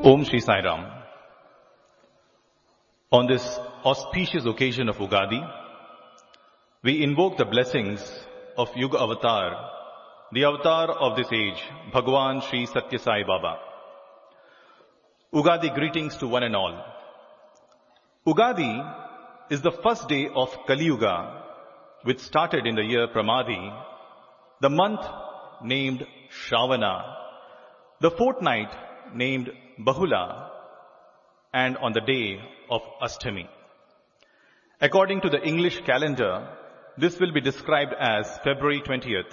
Om Shri Sai Ram. On this auspicious occasion of Ugadi, we invoke the blessings of Yuga Avatar, the avatar of this age, Bhagwan Sri Satya Sai Baba. Ugadi greetings to one and all. Ugadi is the first day of Kali Yuga, which started in the year Pramadi, the month named Shravana, the fortnight named Bahula, and on the day of Ashtami. According to the English calendar, this will be described as February 20th,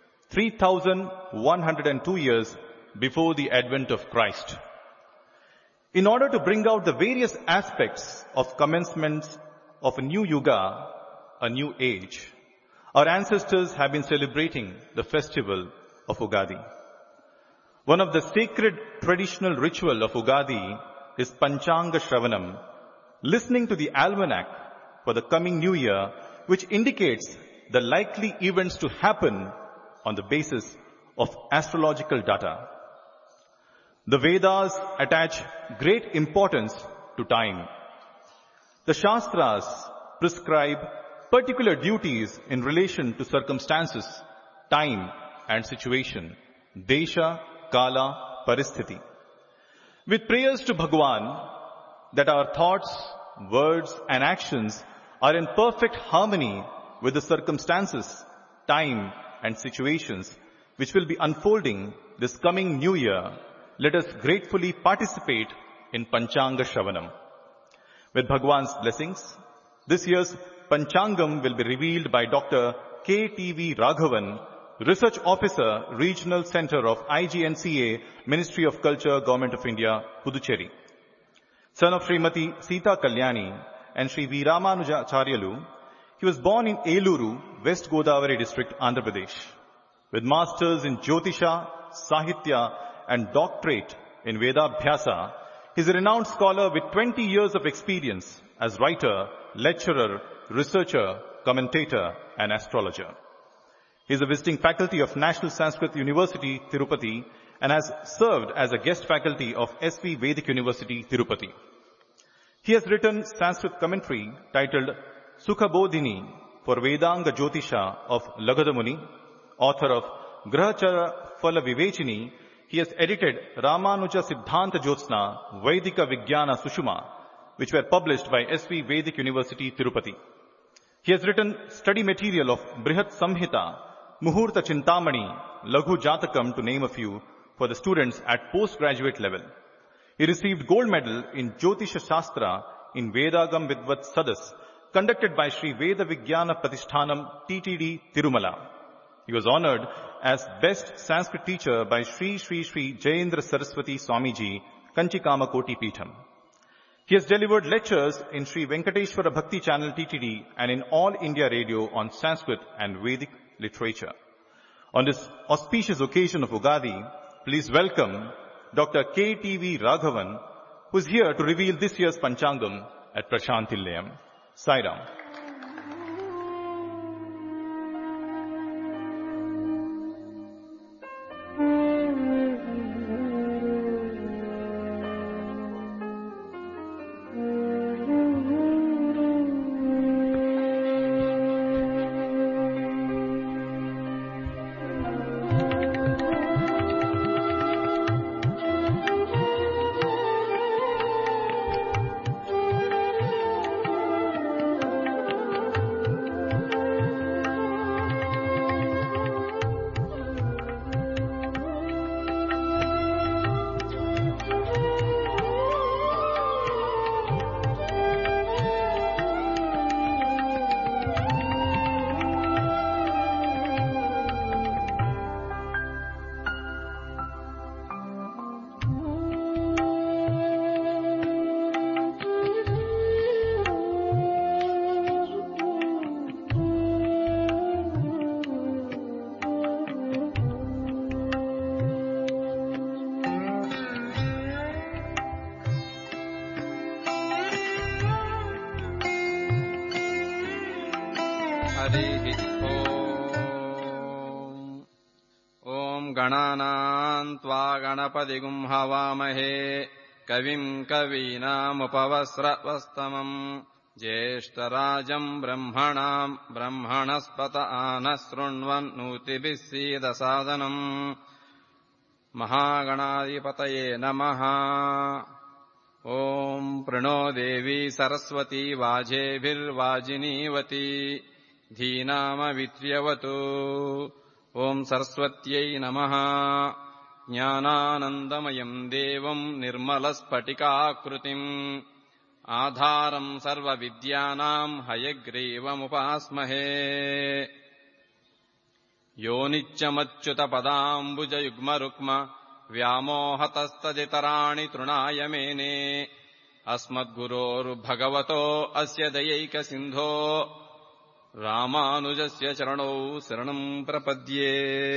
3102 years before the advent of Christ. In order to bring out the various aspects of commencements of a new yuga, a new age, our ancestors have been celebrating the festival of Ugadi. One of the sacred traditional ritual of Ugadi is Panchanga Shravanam, listening to the almanac for the coming new year, which indicates the likely events to happen on the basis of astrological data. The Vedas attach great importance to time. The Shastras prescribe particular duties in relation to circumstances, time and situation, desha, kala, paristhiti. With prayers to Bhagwan that our thoughts, words and actions are in perfect harmony with the circumstances, time and situations which will be unfolding this coming new year, let us gratefully participate in Panchanga Shravanam. With Bhagwan's blessings, this year's Panchangam will be revealed by Dr. K.T.V. Raghavan, Research Officer, Regional Center of IGNCA, Ministry of Culture, Government of India, Puducherry. Son of Srimati Sita Kalyani and Sri V. Ramanujacharyalu, he was born in Eluru, West Godavari district, Andhra Pradesh. With masters in Jyotisha, Sahitya and doctorate in Vedabhyasa, he is a renowned scholar with 20 years of experience as writer, lecturer, researcher, commentator and astrologer. He is a visiting faculty of National Sanskrit University, Tirupati and has served as a guest faculty of SV Vedic University, Tirupati. He has written Sanskrit commentary titled Sukhabodhini for Vedanga Jyotisha of Lagadamuni, author of Grahachara Phala Vivechini. He has edited Ramanuja Siddhanta Jyotsna, Vedika Vijnana Sushuma, which were published by SV Vedic University, Tirupati. He has written study material of Brihat Samhita, Muhurta Chintamani, Laghu Jatakam to name a few for the students at postgraduate level. He received gold medal in Jyotisha Shastra in Vedagam Vidvat Sadas conducted by Sri Veda Vijnana Pratishtanam TTD Tirumala. He was honored as best Sanskrit teacher by Sri Sri Sri Jayendra Saraswati Swamiji, Kanchikama Koti Peetham. He has delivered lectures in Sri Venkateshwara Bhakti Channel TTD and in All India Radio on Sanskrit and Vedic literature. On this auspicious occasion of Ugadi, please welcome Dr. K.T.V. Raghavan, who is here to reveal this year's Panchangam at Prashantilayam. Sai Ram. हरिः ओम् ॐ गणानाम् त्वा गणपतिगुम् हवामहे कविम् कवीनामुपवस्रवस्तमम् ज्येष्ठराजम् ब्रह्मणाम् ब्रह्मणस्पत आनः शृण्वन्नूतिभिः सीदसादनम् महागणाधिपतये नमः ॐ प्रणो देवी सरस्वती वाजेभिर्वाजिनीवती धीनामवित्र्यवतु ॐ सरस्वत्यै नमः ज्ञानानन्दमयम् देवम् निर्मलस्फटिकाकृतिम् आधारम् सर्वविद्यानाम् हयग्रीवमुपास्महे योनित्यमच्युतपदाम्बुजयुग्मरुक्म व्यामोहतस्तदितराणि तृणाय मेने अस्मद्गुरोर्भगवतो अस्य दयैकसिन्धो रामानुजस्य चरणौ शरणम् प्रपद्ये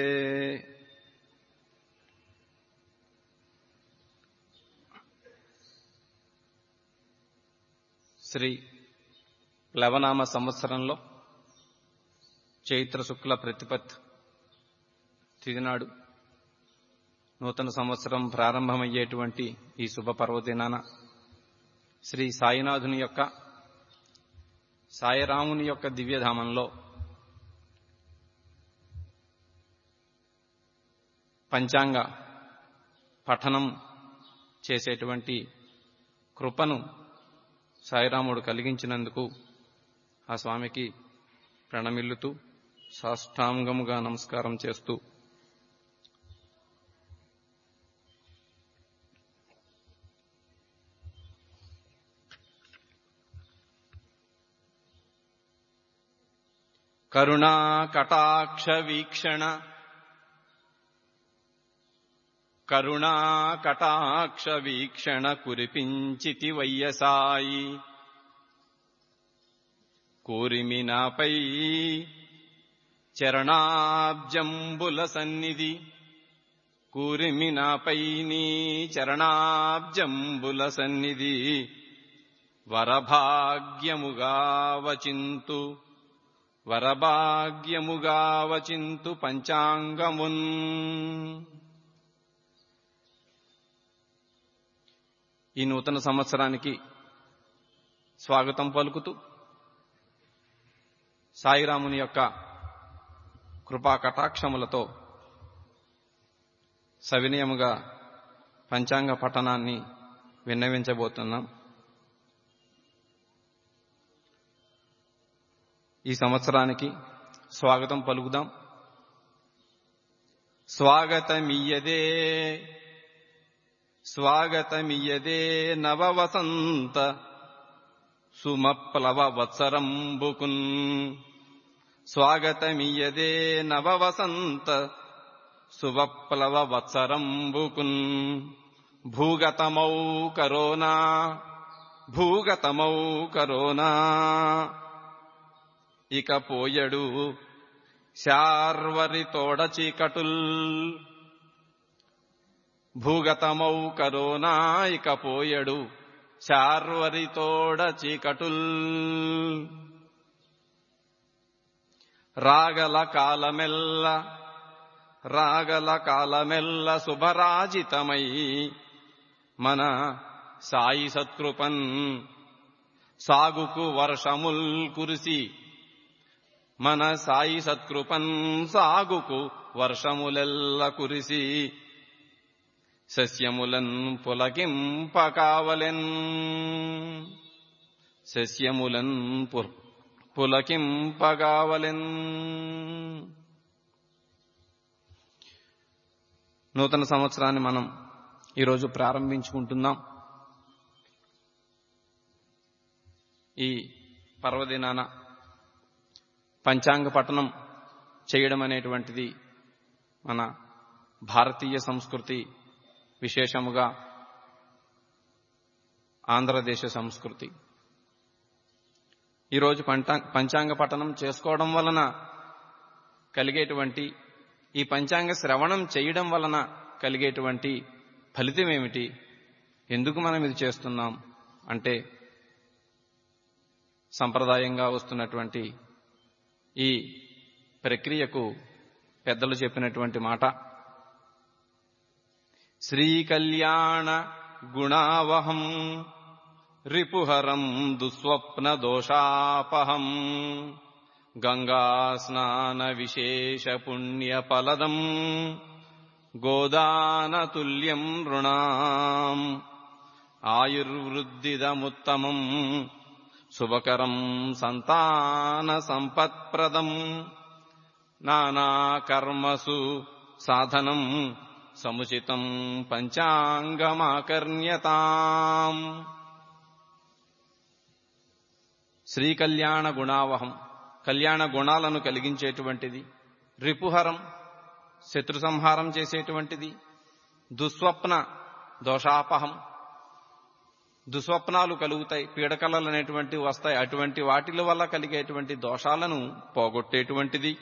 శ్రీ ప్లవనామ సంవత్సరంలో చైత్ర శుక్ల ప్రతిపత్ తిదినాడు నూతన సంవత్సరం ప్రారంభమయ్యేటువంటి ఈ శుభ పర్వదినాన శ్రీ సాయినాథుని యొక్క సాయిరాముని యొక్క దివ్యధామంలో పంచాంగ పఠనం చేసేటువంటి కృపను సాయిరాముడు కలిగించినందుకు ఆ స్వామికి ప్రణమిల్లుతూ సాష్టాంగముగా నమస్కారం చేస్తూ కరుణా కటాక్ష వీక్షణ కరుణా కటాక్ష వీక్షణ కురిపించితి వయ్యసాయి కూరిమినాపై చరణాబ్జంబుల సన్నిధి కూరిమినాపై నీ చరణాబ్జంబుల సన్నిధి వరభాగ్యముగా వచింతు వరభాగ్యముగా వచింతు పంచాంగమున్ ఈ నూతన సంవత్సరానికి స్వాగతం పలుకుతూ సాయిరాముని యొక్క కృపా కటాక్షములతో సవినయముగా పంచాంగ పఠనాన్ని విన్నవించబోతున్నాం ఈ సంవత్సరానికి స్వాగతం పలుకుదాం స్వాగతమియ్యదే స్వాగతమియ్యదే నవవసంత సుమప్లవ వత్సరంబుకున్ స్వాగతమియ్యదే నవవసంత సువప్లవ వత్సరంబుకున్ భూగతమౌ కరోనా భూగతమౌ కరోనా ఇక పోయడు శార్వరి తోడ చీకటుల్ భూగతమౌ కరోనా ఇక పోయడు శార్వరి తోడ చీకటుల్ రాగల కాలమెల్ల రాగల కాలమెల్ల శుభరాజితమై మన సాయి సత్కృపన్ సాగుకు వర్షముల్ కురిసి మన సాయి సత్కృపన్ సాగుకు వర్షములెల్ల కురిసి సస్యములన్ పులకింపకావలెన్ సస్యములన్ పులకింపగావలెన్ నూతన సంవత్సరాన్ని మనం ఈరోజు ప్రారంభించుకుంటున్నాం ఈ పర్వదినాన పంచాంగ పఠనం చేయడం అనేటువంటిది మన భారతీయ సంస్కృతి విశేషముగా ఆంధ్రదేశ సంస్కృతి ఈరోజు పంటా పంచాంగ పఠనం చేసుకోవడం వలన కలిగేటువంటి ఈ పంచాంగ శ్రవణం చేయడం వలన కలిగేటువంటి ఫలితం ఏమిటి ఎందుకు మనం ఇది చేస్తున్నాం అంటే సంప్రదాయంగా వస్తున్నటువంటి ఈ ప్రక్రియకు పెద్దలు చెప్పినటువంటి మాట శ్రీ కళ్యాణ గుణావహం రిపుహరం దుస్వప్న దోషాపహం గంగా స్నాన విశేష పుణ్య ఫలదం గోదానతుల్యం రుణాం ఆయుర్వృద్ధిదముత్తమం శుభకరం సంతాన సంపత్ప్రదం నానాకర్మసు సాధనం సముచితం పంచాంగమాకర్ణ్యతాం శ్రీకళ్యాణ గుణావహం కళ్యాణ గుణాలను కలిగించేటువంటిది రిపుహరం శత్రు సంహారం చేసేటువంటిది దుస్వప్న దోషాపహం దుస్వప్నాలు కలుగుతాయి పీడకలలు అనేటువంటివి వస్తాయి అటువంటి వాటిల వల్ల కలిగేటువంటి దోషాలను పోగొట్టేటువంటిది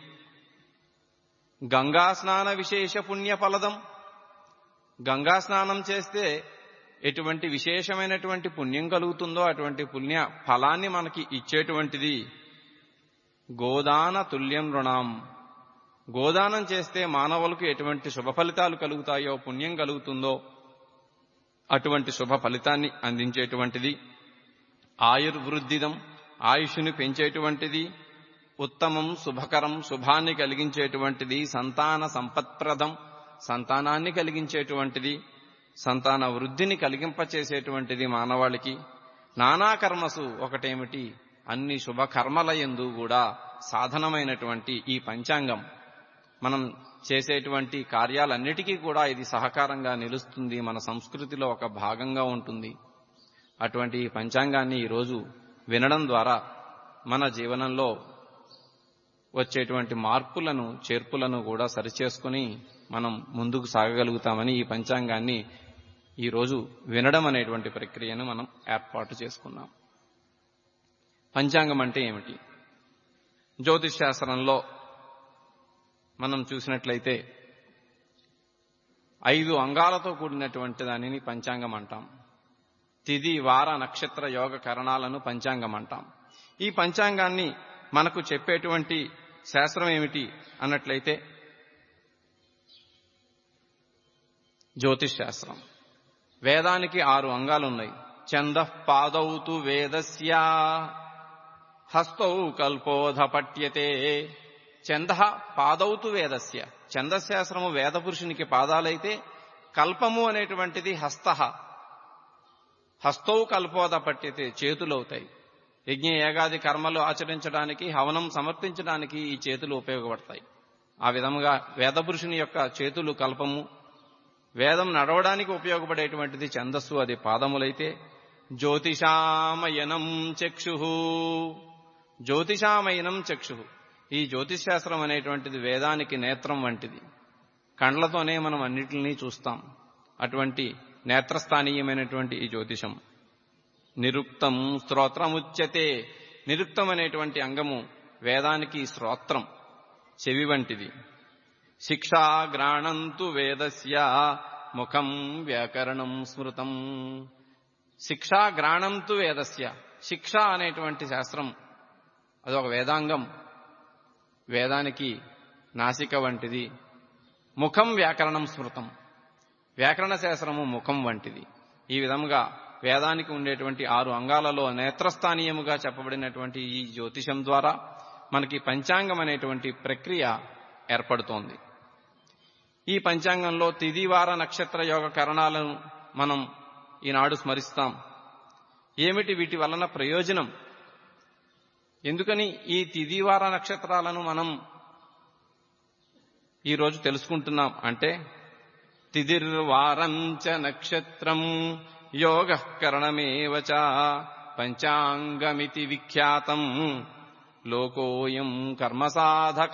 గంగా స్నాన విశేష పుణ్య ఫలదం గంగా స్నానం చేస్తే ఎటువంటి విశేషమైనటువంటి పుణ్యం కలుగుతుందో అటువంటి పుణ్య ఫలాన్ని మనకి ఇచ్చేటువంటిది గోదాన తుల్యం రుణాం గోదానం చేస్తే మానవులకు ఎటువంటి శుభ ఫలితాలు కలుగుతాయో పుణ్యం కలుగుతుందో అటువంటి శుభ ఫలితాన్ని అందించేటువంటిది ఆయుర్వృద్ధిదం ఆయుష్ని పెంచేటువంటిది ఉత్తమం శుభకరం శుభాన్ని కలిగించేటువంటిది సంతాన సంపత్ప్రదం సంతానాన్ని కలిగించేటువంటిది సంతాన వృద్ధిని కలిగింపచేసేటువంటిది మానవాళికి నానాకర్మసు ఒకటేమిటి అన్ని శుభకర్మల ఎందు కూడా సాధనమైనటువంటి ఈ పంచాంగం మనం చేసేటువంటి కార్యాలన్నిటికీ కూడా ఇది సహకారంగా నిలుస్తుంది మన సంస్కృతిలో ఒక భాగంగా ఉంటుంది అటువంటి ఈ పంచాంగాన్ని ఈరోజు వినడం ద్వారా మన జీవనంలో వచ్చేటువంటి మార్పులను చేర్పులను కూడా సరిచేసుకుని మనం ముందుకు సాగగలుగుతామని ఈ పంచాంగాన్ని ఈరోజు వినడం అనేటువంటి ప్రక్రియను మనం ఏర్పాటు చేసుకున్నాం పంచాంగం అంటే ఏమిటి జ్యోతిష్ శాస్త్రంలో మనం చూసినట్లయితే ఐదు అంగాలతో కూడినటువంటి దానిని పంచాంగం అంటాం తిది వార నక్షత్ర యోగ కరణాలను పంచాంగం అంటాం ఈ పంచాంగాన్ని మనకు చెప్పేటువంటి శాస్త్రం ఏమిటి అన్నట్లయితే జ్యోతిష్ శాస్త్రం వేదానికి ఆరు అంగాలున్నాయి చంద పాదౌతు వేదస్య హస్తౌ కల్పోధ పట్యతే చంద పాదౌతు వేదస్య చందశాస్త్రము వేద పురుషునికి పాదాలైతే కల్పము అనేటువంటిది హస్త హస్తౌ కల్పోధ పట్యతే చేతులవుతాయి యజ్ఞ ఏగాది కర్మలు ఆచరించడానికి హవనం సమర్పించడానికి ఈ చేతులు ఉపయోగపడతాయి ఆ విధముగా వేదపురుషుని యొక్క చేతులు కల్పము వేదం నడవడానికి ఉపయోగపడేటువంటిది ఛందస్సు అది పాదములైతే జ్యోతిషామయనం చక్షు జ్యోతిషామయనం చక్షు ఈ జ్యోతిశాస్త్రం అనేటువంటిది వేదానికి నేత్రం వంటిది కండ్లతోనే మనం అన్నిటినీ చూస్తాం అటువంటి నేత్రస్థానీయమైనటువంటి ఈ జ్యోతిషం నిరుక్తం స్తోత్రముచ్యతే నిరుక్తం అనేటువంటి అంగము వేదానికి శ్రోత్రం చెవి వంటిది శిక్షాగ్రాణంతు వేదస్య ముఖం వ్యాకరణం స్మృతం శిక్షాగ్రాణంతు వేదస్య శిక్ష అనేటువంటి శాస్త్రం అదొక వేదాంగం వేదానికి నాసిక వంటిది ముఖం వ్యాకరణం స్మృతం వ్యాకరణ శాస్త్రము ముఖం వంటిది ఈ విధముగా వేదానికి ఉండేటువంటి ఆరు అంగాలలో నేత్రస్థానీయముగా చెప్పబడినటువంటి ఈ జ్యోతిషం ద్వారా మనకి పంచాంగం అనేటువంటి ప్రక్రియ ఏర్పడుతోంది ఈ పంచాంగంలో తిదివార నక్షత్ర యోగ కరణాలను మనం ఈనాడు స్మరిస్తాం ఏమిటి వీటి వలన ప్రయోజనం ఎందుకని ఈ తిదివార నక్షత్రాలను మనం ఈరోజు తెలుసుకుంటున్నాం అంటే తిదిర్వారంచ నక్షత్రం యోగ కరణమేవచ పంచాంగమితి విఖ్యాతం లోకోయం కర్మసాధక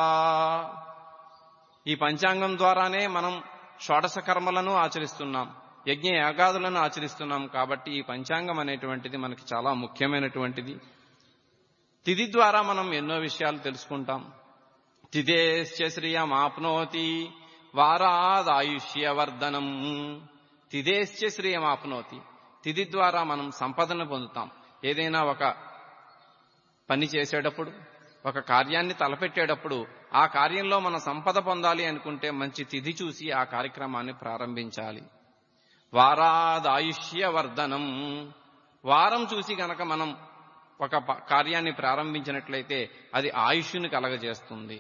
ఈ పంచాంగం ద్వారానే మనం షోడశ కర్మలను ఆచరిస్తున్నాం యజ్ఞ యాగాదులను ఆచరిస్తున్నాం కాబట్టి ఈ పంచాంగం అనేటువంటిది మనకి చాలా ముఖ్యమైనటువంటిది తిథి ద్వారా మనం ఎన్నో విషయాలు తెలుసుకుంటాం తిథేశ్చ శ్రియమాప్నోతి వారాదాయుష్యవర్ధనం తిథేశ్చ శ్రియమాప్నోతి తిథి ద్వారా మనం సంపదను పొందుతాం ఏదైనా ఒక పని చేసేటప్పుడు ఒక కార్యాన్ని తలపెట్టేటప్పుడు ఆ కార్యంలో మన సంపద పొందాలి అనుకుంటే మంచి తిథి చూసి ఆ కార్యక్రమాన్ని ప్రారంభించాలి వారాదాయుష్యవర్ధనం వారం చూసి గనక మనం ఒక ప- కార్యాన్ని ప్రారంభించినట్లయితే అది ఆయుష్ని కలగజేస్తుంది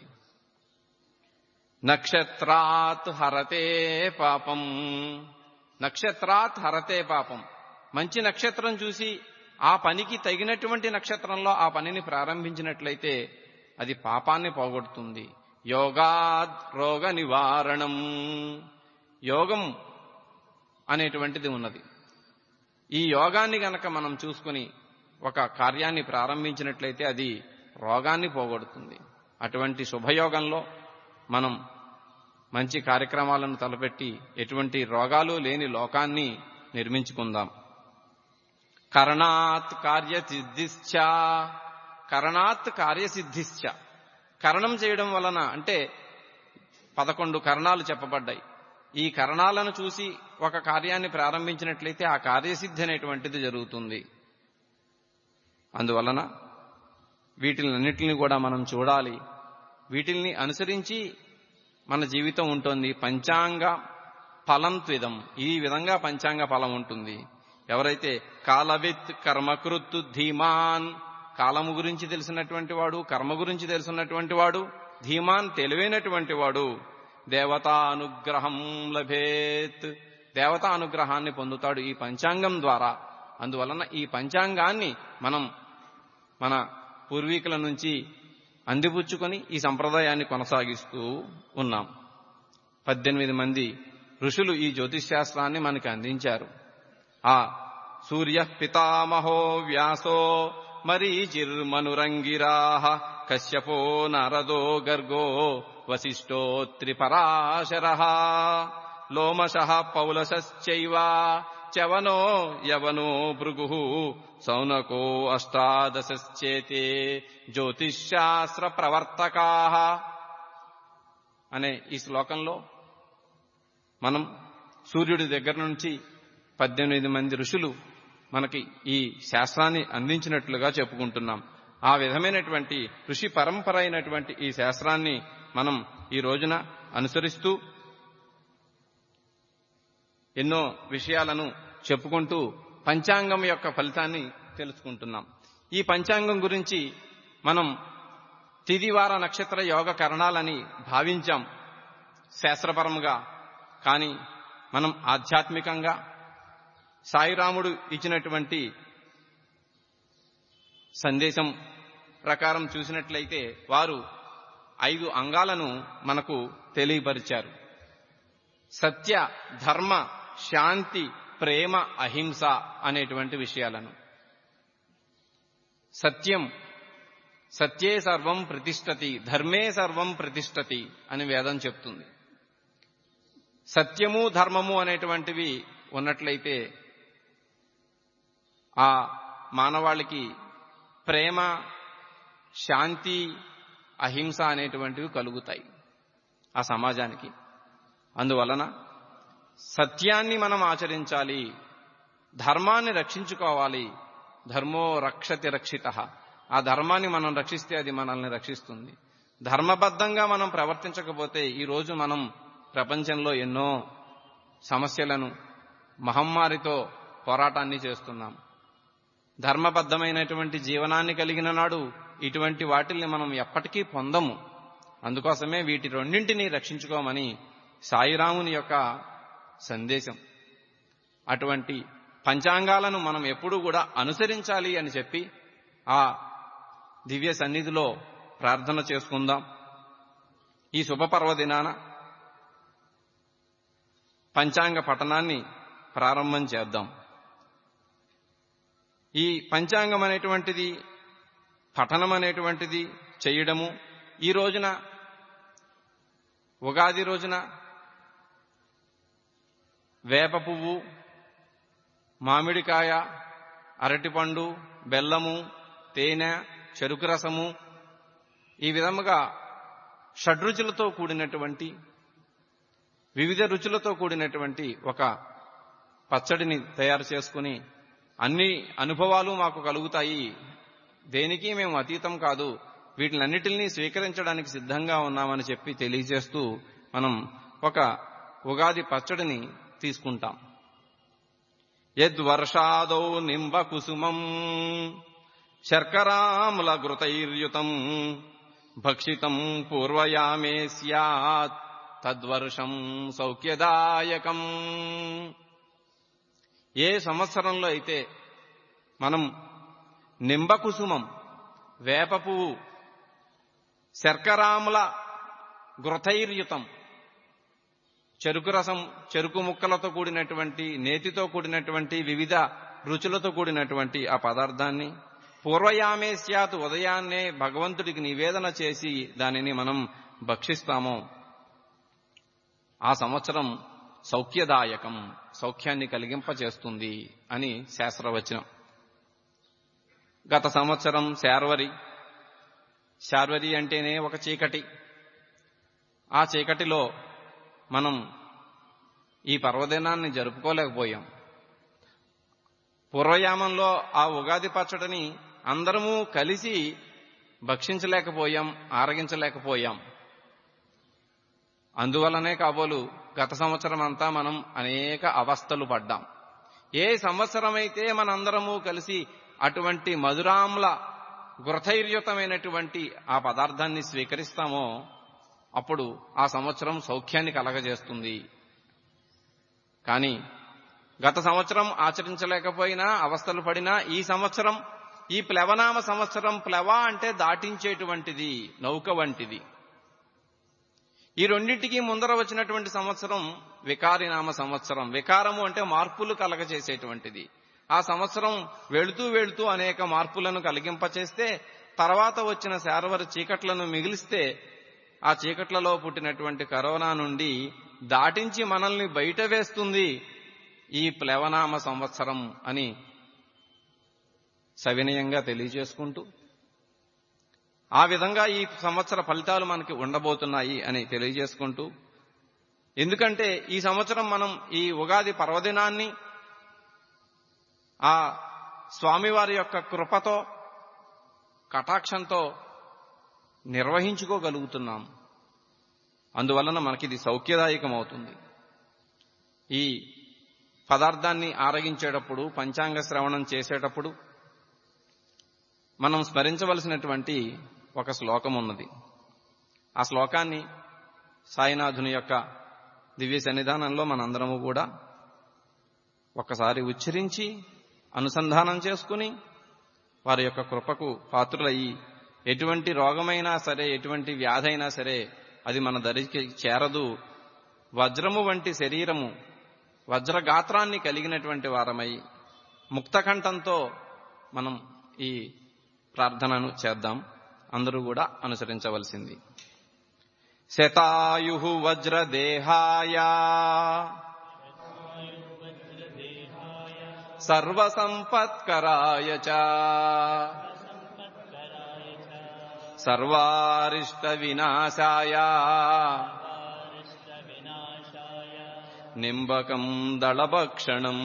నక్షత్రాత్ హరతే పాపం నక్షత్రాత్ హరతే పాపం మంచి నక్షత్రం చూసి ఆ పనికి తగినటువంటి నక్షత్రంలో ఆ పనిని ప్రారంభించినట్లయితే అది పాపాన్ని పోగొడుతుంది యోగాద్ రోగ నివారణం యోగం అనేటువంటిది ఉన్నది ఈ యోగాన్ని గనక మనం చూసుకుని ఒక కార్యాన్ని ప్రారంభించినట్లయితే అది రోగాన్ని పోగొడుతుంది అటువంటి శుభయోగంలో మనం మంచి కార్యక్రమాలను తలపెట్టి ఎటువంటి రోగాలు లేని లోకాన్ని నిర్మించుకుందాం కరణాత్ కార్యసిద్ధిశ్చ కరణాత్ కార్యసిద్ధిశ్చ కరణం చేయడం వలన అంటే పదకొండు కరణాలు చెప్పబడ్డాయి ఈ కరణాలను చూసి ఒక కార్యాన్ని ప్రారంభించినట్లయితే ఆ కార్యసిద్ధి అనేటువంటిది జరుగుతుంది అందువలన వీటిలన్నిటిని కూడా మనం చూడాలి వీటిల్ని అనుసరించి మన జీవితం ఉంటుంది పంచాంగ ఫలం త్విదం ఈ విధంగా పంచాంగ ఫలం ఉంటుంది ఎవరైతే కాలవిత్ కర్మకృత్ ధీమాన్ కాలము గురించి తెలిసినటువంటి వాడు కర్మ గురించి తెలిసినటువంటి వాడు ధీమాన్ తెలివైనటువంటి వాడు దేవతా అనుగ్రహం లభేత్ దేవతా అనుగ్రహాన్ని పొందుతాడు ఈ పంచాంగం ద్వారా అందువలన ఈ పంచాంగాన్ని మనం మన పూర్వీకుల నుంచి అందిపుచ్చుకొని ఈ సంప్రదాయాన్ని కొనసాగిస్తూ ఉన్నాం పద్దెనిమిది మంది ఋషులు ఈ జ్యోతిష్ శాస్త్రాన్ని మనకి అందించారు ఆ సూర్య పితామహో వ్యాసో మరీచిర్మనురంగిరా కశ్యపో నరదో గర్గో వశిష్ఠో త్రిపరాశర లోమశ పౌలశ్చైవ చవనో యవనో భృగు సౌనకో అష్టాదశశ్చేతే జ్యోతిశాస్త్ర ప్రవర్తకా అనే ఈ శ్లోకంలో మనం సూర్యుడి దగ్గర నుంచి పద్దెనిమిది మంది ఋషులు మనకి ఈ శాస్త్రాన్ని అందించినట్లుగా చెప్పుకుంటున్నాం ఆ విధమైనటువంటి ఋషి పరంపర అయినటువంటి ఈ శాస్త్రాన్ని మనం ఈ రోజున అనుసరిస్తూ ఎన్నో విషయాలను చెప్పుకుంటూ పంచాంగం యొక్క ఫలితాన్ని తెలుసుకుంటున్నాం ఈ పంచాంగం గురించి మనం తిదివార నక్షత్ర యోగ కరణాలని భావించాం శాస్త్రపరముగా కానీ మనం ఆధ్యాత్మికంగా సాయిరాముడు ఇచ్చినటువంటి సందేశం ప్రకారం చూసినట్లయితే వారు ఐదు అంగాలను మనకు తెలియపరిచారు సత్య ధర్మ శాంతి ప్రేమ అహింస అనేటువంటి విషయాలను సత్యం సత్యే సర్వం ప్రతిష్టతి ధర్మే సర్వం ప్రతిష్టతి అని వేదం చెప్తుంది సత్యము ధర్మము అనేటువంటివి ఉన్నట్లయితే ఆ మానవాళికి ప్రేమ శాంతి అహింస అనేటువంటివి కలుగుతాయి ఆ సమాజానికి అందువలన సత్యాన్ని మనం ఆచరించాలి ధర్మాన్ని రక్షించుకోవాలి ధర్మో రక్షతి రక్షిత ఆ ధర్మాన్ని మనం రక్షిస్తే అది మనల్ని రక్షిస్తుంది ధర్మబద్ధంగా మనం ప్రవర్తించకపోతే ఈ రోజు మనం ప్రపంచంలో ఎన్నో సమస్యలను మహమ్మారితో పోరాటాన్ని చేస్తున్నాం ధర్మబద్ధమైనటువంటి జీవనాన్ని కలిగిన నాడు ఇటువంటి వాటిల్ని మనం ఎప్పటికీ పొందము అందుకోసమే వీటి రెండింటినీ రక్షించుకోమని సాయిరాముని యొక్క సందేశం అటువంటి పంచాంగాలను మనం ఎప్పుడూ కూడా అనుసరించాలి అని చెప్పి ఆ దివ్య సన్నిధిలో ప్రార్థన చేసుకుందాం ఈ శుభపర్వదినాన పంచాంగ పఠనాన్ని ప్రారంభం చేద్దాం ఈ పంచాంగం అనేటువంటిది పఠనం అనేటువంటిది చేయడము ఈ రోజున ఉగాది రోజున వేప పువ్వు మామిడికాయ అరటిపండు బెల్లము తేనె చెరుకు రసము ఈ విధముగా షడ్రుచులతో కూడినటువంటి వివిధ రుచులతో కూడినటువంటి ఒక పచ్చడిని తయారు చేసుకుని అన్ని అనుభవాలు మాకు కలుగుతాయి దేనికి మేము అతీతం కాదు వీటినన్నిటిని స్వీకరించడానికి సిద్ధంగా ఉన్నామని చెప్పి తెలియజేస్తూ మనం ఒక ఉగాది పచ్చడిని తీసుకుంటాం యద్వర్షాదౌ నింబకుసుమం శర్కరాముల ఘృతైర్యుతం భక్షితం పూర్వయామే స్యాత్ తద్వర్షం సౌఖ్యదాయకం ఏ సంవత్సరంలో అయితే మనం నింబకుసుమం వేప పువ్వు శర్కరాముల గృథైర్యుతం చెరుకు రసం చెరుకు ముక్కలతో కూడినటువంటి నేతితో కూడినటువంటి వివిధ రుచులతో కూడినటువంటి ఆ పదార్థాన్ని పూర్వయామే స్యాత్ ఉదయాన్నే భగవంతుడికి నివేదన చేసి దానిని మనం భక్షిస్తామో ఆ సంవత్సరం సౌఖ్యదాయకం సౌఖ్యాన్ని కలిగింపచేస్తుంది అని శాస్త్రవచనం గత సంవత్సరం శార్వరి శార్వరి అంటేనే ఒక చీకటి ఆ చీకటిలో మనం ఈ పర్వదినాన్ని జరుపుకోలేకపోయాం పూర్వయామంలో ఆ ఉగాది పచ్చడిని అందరము కలిసి భక్షించలేకపోయాం ఆరగించలేకపోయాం అందువలనే కాబోలు గత సంవత్సరం అంతా మనం అనేక అవస్థలు పడ్డాం ఏ సంవత్సరమైతే మనందరము కలిసి అటువంటి మధురాముల గృథైర్యుతమైనటువంటి ఆ పదార్థాన్ని స్వీకరిస్తామో అప్పుడు ఆ సంవత్సరం సౌఖ్యాన్ని కలగజేస్తుంది కానీ గత సంవత్సరం ఆచరించలేకపోయినా అవస్థలు పడినా ఈ సంవత్సరం ఈ ప్లవనామ సంవత్సరం ప్లవ అంటే దాటించేటువంటిది నౌక వంటిది ఈ రెండింటికి ముందర వచ్చినటువంటి సంవత్సరం వికారినామ సంవత్సరం వికారము అంటే మార్పులు కలగజేసేటువంటిది ఆ సంవత్సరం వెళుతూ వెళుతూ అనేక మార్పులను కలిగింపచేస్తే తర్వాత వచ్చిన శారవరి చీకట్లను మిగిలిస్తే ఆ చీకట్లలో పుట్టినటువంటి కరోనా నుండి దాటించి మనల్ని బయట వేస్తుంది ఈ ప్లవనామ సంవత్సరం అని సవినయంగా తెలియజేసుకుంటూ ఆ విధంగా ఈ సంవత్సర ఫలితాలు మనకి ఉండబోతున్నాయి అని తెలియజేసుకుంటూ ఎందుకంటే ఈ సంవత్సరం మనం ఈ ఉగాది పర్వదినాన్ని ఆ స్వామివారి యొక్క కృపతో కటాక్షంతో నిర్వహించుకోగలుగుతున్నాం అందువలన మనకిది సౌఖ్యదాయకం అవుతుంది ఈ పదార్థాన్ని ఆరగించేటప్పుడు పంచాంగ శ్రవణం చేసేటప్పుడు మనం స్మరించవలసినటువంటి ఒక శ్లోకం ఉన్నది ఆ శ్లోకాన్ని సాయినాథుని యొక్క దివ్య సన్నిధానంలో మనందరము కూడా ఒకసారి ఉచ్చరించి అనుసంధానం చేసుకుని వారి యొక్క కృపకు పాత్రులయ్యి ఎటువంటి రోగమైనా సరే ఎటువంటి వ్యాధైనా సరే అది మన దరికి చేరదు వజ్రము వంటి శరీరము వజ్రగాత్రాన్ని కలిగినటువంటి వారమై ముక్తకంఠంతో మనం ఈ ప్రార్థనను చేద్దాం అందరూ కూడా అనుసరించవలసింది శతాయు వజ్రదేహాయ సర్వసంపత్కరాయ చ సర్వారిష్ట వినాశాయ నింబకం దళభక్షణం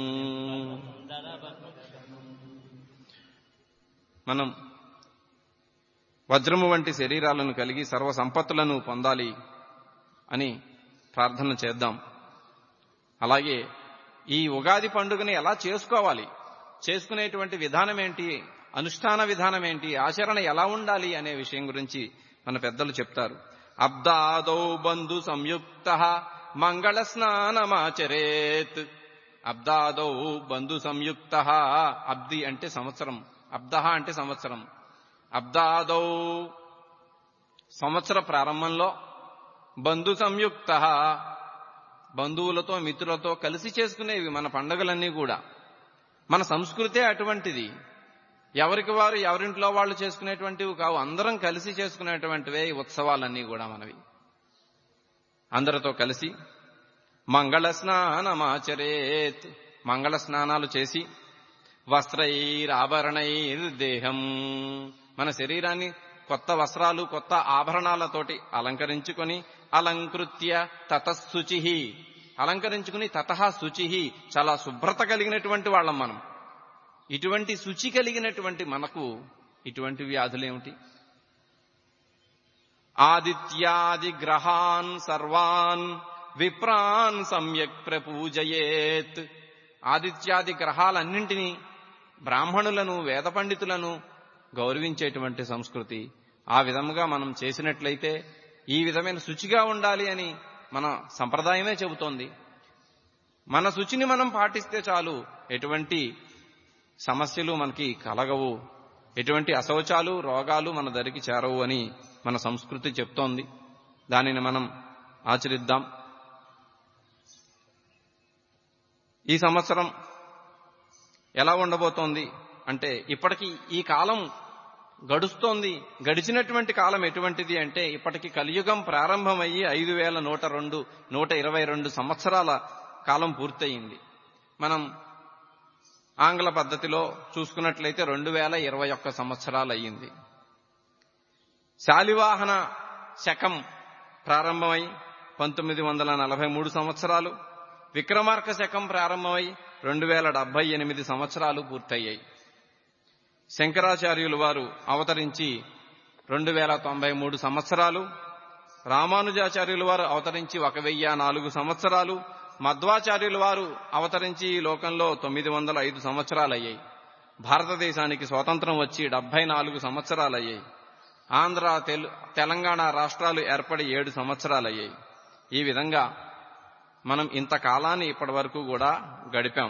మనం వజ్రము వంటి శరీరాలను కలిగి సర్వ సంపత్తులను పొందాలి అని ప్రార్థన చేద్దాం అలాగే ఈ ఉగాది పండుగని ఎలా చేసుకోవాలి చేసుకునేటువంటి విధానం ఏంటి అనుష్ఠాన విధానం ఏంటి ఆచరణ ఎలా ఉండాలి అనే విషయం గురించి మన పెద్దలు చెప్తారు అబ్దాదౌ బంధు సంయుక్త మంగళ స్నానమాచరేత్ అబ్దాదౌ బంధు సంయుక్త అబ్ది అంటే సంవత్సరం అబ్దహ అంటే సంవత్సరం అబ్దాదౌ సంవత్సర ప్రారంభంలో బంధు సంయుక్త బంధువులతో మిత్రులతో కలిసి చేసుకునేవి మన పండుగలన్నీ కూడా మన సంస్కృతే అటువంటిది ఎవరికి వారు ఎవరింట్లో వాళ్ళు చేసుకునేటువంటివి కావు అందరం కలిసి చేసుకునేటువంటివే ఈ ఉత్సవాలన్నీ కూడా మనవి అందరితో కలిసి మంగళ స్నానమాచరేత్ మంగళ స్నానాలు చేసి వస్త్రైరాభరణైర్దేహం మన శరీరాన్ని కొత్త వస్త్రాలు కొత్త ఆభరణాలతోటి అలంకరించుకొని అలంకృత్య తతశుచి అలంకరించుకుని తత శుచి చాలా శుభ్రత కలిగినటువంటి వాళ్ళం మనం ఇటువంటి శుచి కలిగినటువంటి మనకు ఇటువంటి వ్యాధులేమిటి ఆదిత్యాది గ్రహాన్ సర్వాన్ విప్రాన్ సమ్యక్ ప్రపూజయేత్ ఆదిత్యాది గ్రహాలన్నింటినీ బ్రాహ్మణులను వేద పండితులను గౌరవించేటువంటి సంస్కృతి ఆ విధముగా మనం చేసినట్లయితే ఈ విధమైన శుచిగా ఉండాలి అని మన సంప్రదాయమే చెబుతోంది మన శుచిని మనం పాటిస్తే చాలు ఎటువంటి సమస్యలు మనకి కలగవు ఎటువంటి అశౌచాలు రోగాలు మన దరికి చేరవు అని మన సంస్కృతి చెప్తోంది దానిని మనం ఆచరిద్దాం ఈ సంవత్సరం ఎలా ఉండబోతోంది అంటే ఇప్పటికి ఈ కాలం గడుస్తోంది గడిచినటువంటి కాలం ఎటువంటిది అంటే ఇప్పటికి కలియుగం ప్రారంభమయ్యి ఐదు వేల నూట రెండు నూట ఇరవై రెండు సంవత్సరాల కాలం పూర్తయింది మనం ఆంగ్ల పద్ధతిలో చూసుకున్నట్లయితే రెండు వేల ఇరవై ఒక్క సంవత్సరాలు అయ్యింది శాలివాహన శకం ప్రారంభమై పంతొమ్మిది వందల నలభై మూడు సంవత్సరాలు విక్రమార్క శకం ప్రారంభమై రెండు వేల డెబ్బై ఎనిమిది సంవత్సరాలు పూర్తయ్యాయి శంకరాచార్యులు వారు అవతరించి రెండు వేల తొంభై మూడు సంవత్సరాలు రామానుజాచార్యుల వారు అవతరించి ఒక వెయ్యి నాలుగు సంవత్సరాలు మధ్వాచార్యుల వారు అవతరించి ఈ లోకంలో తొమ్మిది వందల ఐదు సంవత్సరాలు అయ్యాయి భారతదేశానికి స్వాతంత్రం వచ్చి డెబ్బై నాలుగు సంవత్సరాలు అయ్యాయి ఆంధ్ర తెలు తెలంగాణ రాష్ట్రాలు ఏర్పడి ఏడు సంవత్సరాలు అయ్యాయి ఈ విధంగా మనం ఇంతకాలాన్ని ఇప్పటి వరకు కూడా గడిపాం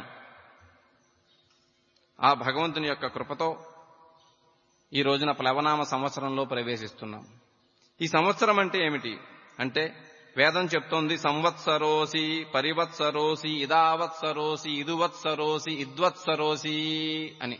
ఆ భగవంతుని యొక్క కృపతో ఈ రోజున ప్లవనామ సంవత్సరంలో ప్రవేశిస్తున్నాం ఈ సంవత్సరం అంటే ఏమిటి అంటే వేదం చెప్తోంది సంవత్సరోసి పరివత్సరోసి ఇదావత్సరోసి ఇదువత్సరోసి ఇద్వత్సరోసి అని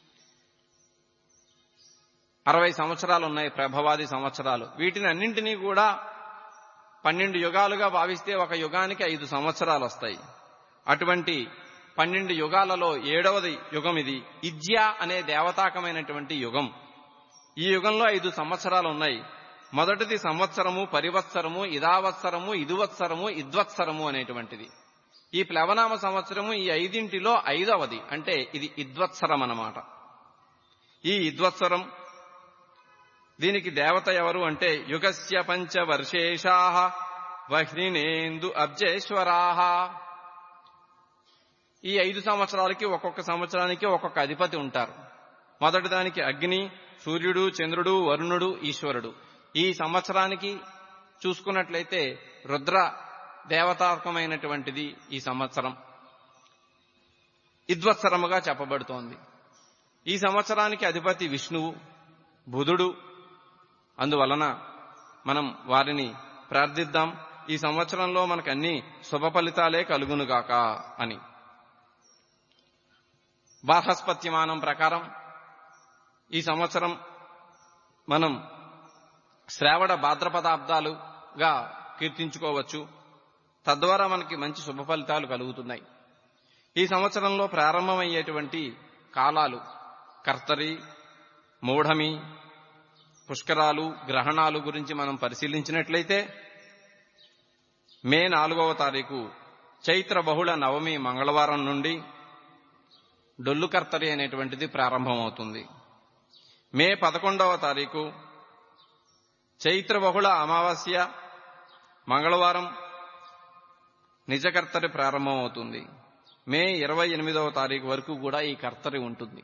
అరవై సంవత్సరాలు ఉన్నాయి ప్రభవాది సంవత్సరాలు వీటిని అన్నింటినీ కూడా పన్నెండు యుగాలుగా భావిస్తే ఒక యుగానికి ఐదు సంవత్సరాలు వస్తాయి అటువంటి పన్నెండు యుగాలలో ఏడవది యుగం ఇది ఇజ్య అనే దేవతాకమైనటువంటి యుగం ఈ యుగంలో ఐదు సంవత్సరాలు ఉన్నాయి మొదటిది సంవత్సరము పరివత్సరము ఇదావత్సరము ఇదువత్సరము ఇద్వత్సరము అనేటువంటిది ఈ ప్లవనామ సంవత్సరము ఈ ఐదింటిలో ఐదవది అంటే ఇది ఇద్వత్సరం అన్నమాట ఈ ఇద్వత్సరం దీనికి దేవత ఎవరు అంటే యుగస్య పంచ వర్షేషా వహ్నినేందు అబ్జేశ్వరాహ ఈ ఐదు సంవత్సరాలకి ఒక్కొక్క సంవత్సరానికి ఒక్కొక్క అధిపతి ఉంటారు మొదటి దానికి అగ్ని సూర్యుడు చంద్రుడు వరుణుడు ఈశ్వరుడు ఈ సంవత్సరానికి చూసుకున్నట్లయితే రుద్ర దేవతాత్మకమైనటువంటిది ఈ సంవత్సరం ఇద్వత్సరముగా చెప్పబడుతోంది ఈ సంవత్సరానికి అధిపతి విష్ణువు బుధుడు అందువలన మనం వారిని ప్రార్థిద్దాం ఈ సంవత్సరంలో మనకు అన్ని శుభ ఫలితాలే కలుగునుగాక అని బాహస్పత్యమానం ప్రకారం ఈ సంవత్సరం మనం శ్రావణ భాద్రపదాబ్దాలుగా కీర్తించుకోవచ్చు తద్వారా మనకి మంచి శుభ ఫలితాలు కలుగుతున్నాయి ఈ సంవత్సరంలో ప్రారంభమయ్యేటువంటి కాలాలు కర్తరి మూఢమి పుష్కరాలు గ్రహణాలు గురించి మనం పరిశీలించినట్లయితే మే నాలుగవ తారీఖు చైత్ర బహుళ నవమి మంగళవారం నుండి డొల్లు కర్తరి అనేటువంటిది ప్రారంభమవుతుంది మే పదకొండవ తారీఖు చైత్ర బహుళ అమావాస్య మంగళవారం నిజకర్తరి ప్రారంభమవుతుంది మే ఇరవై ఎనిమిదవ తారీఖు వరకు కూడా ఈ కర్తరి ఉంటుంది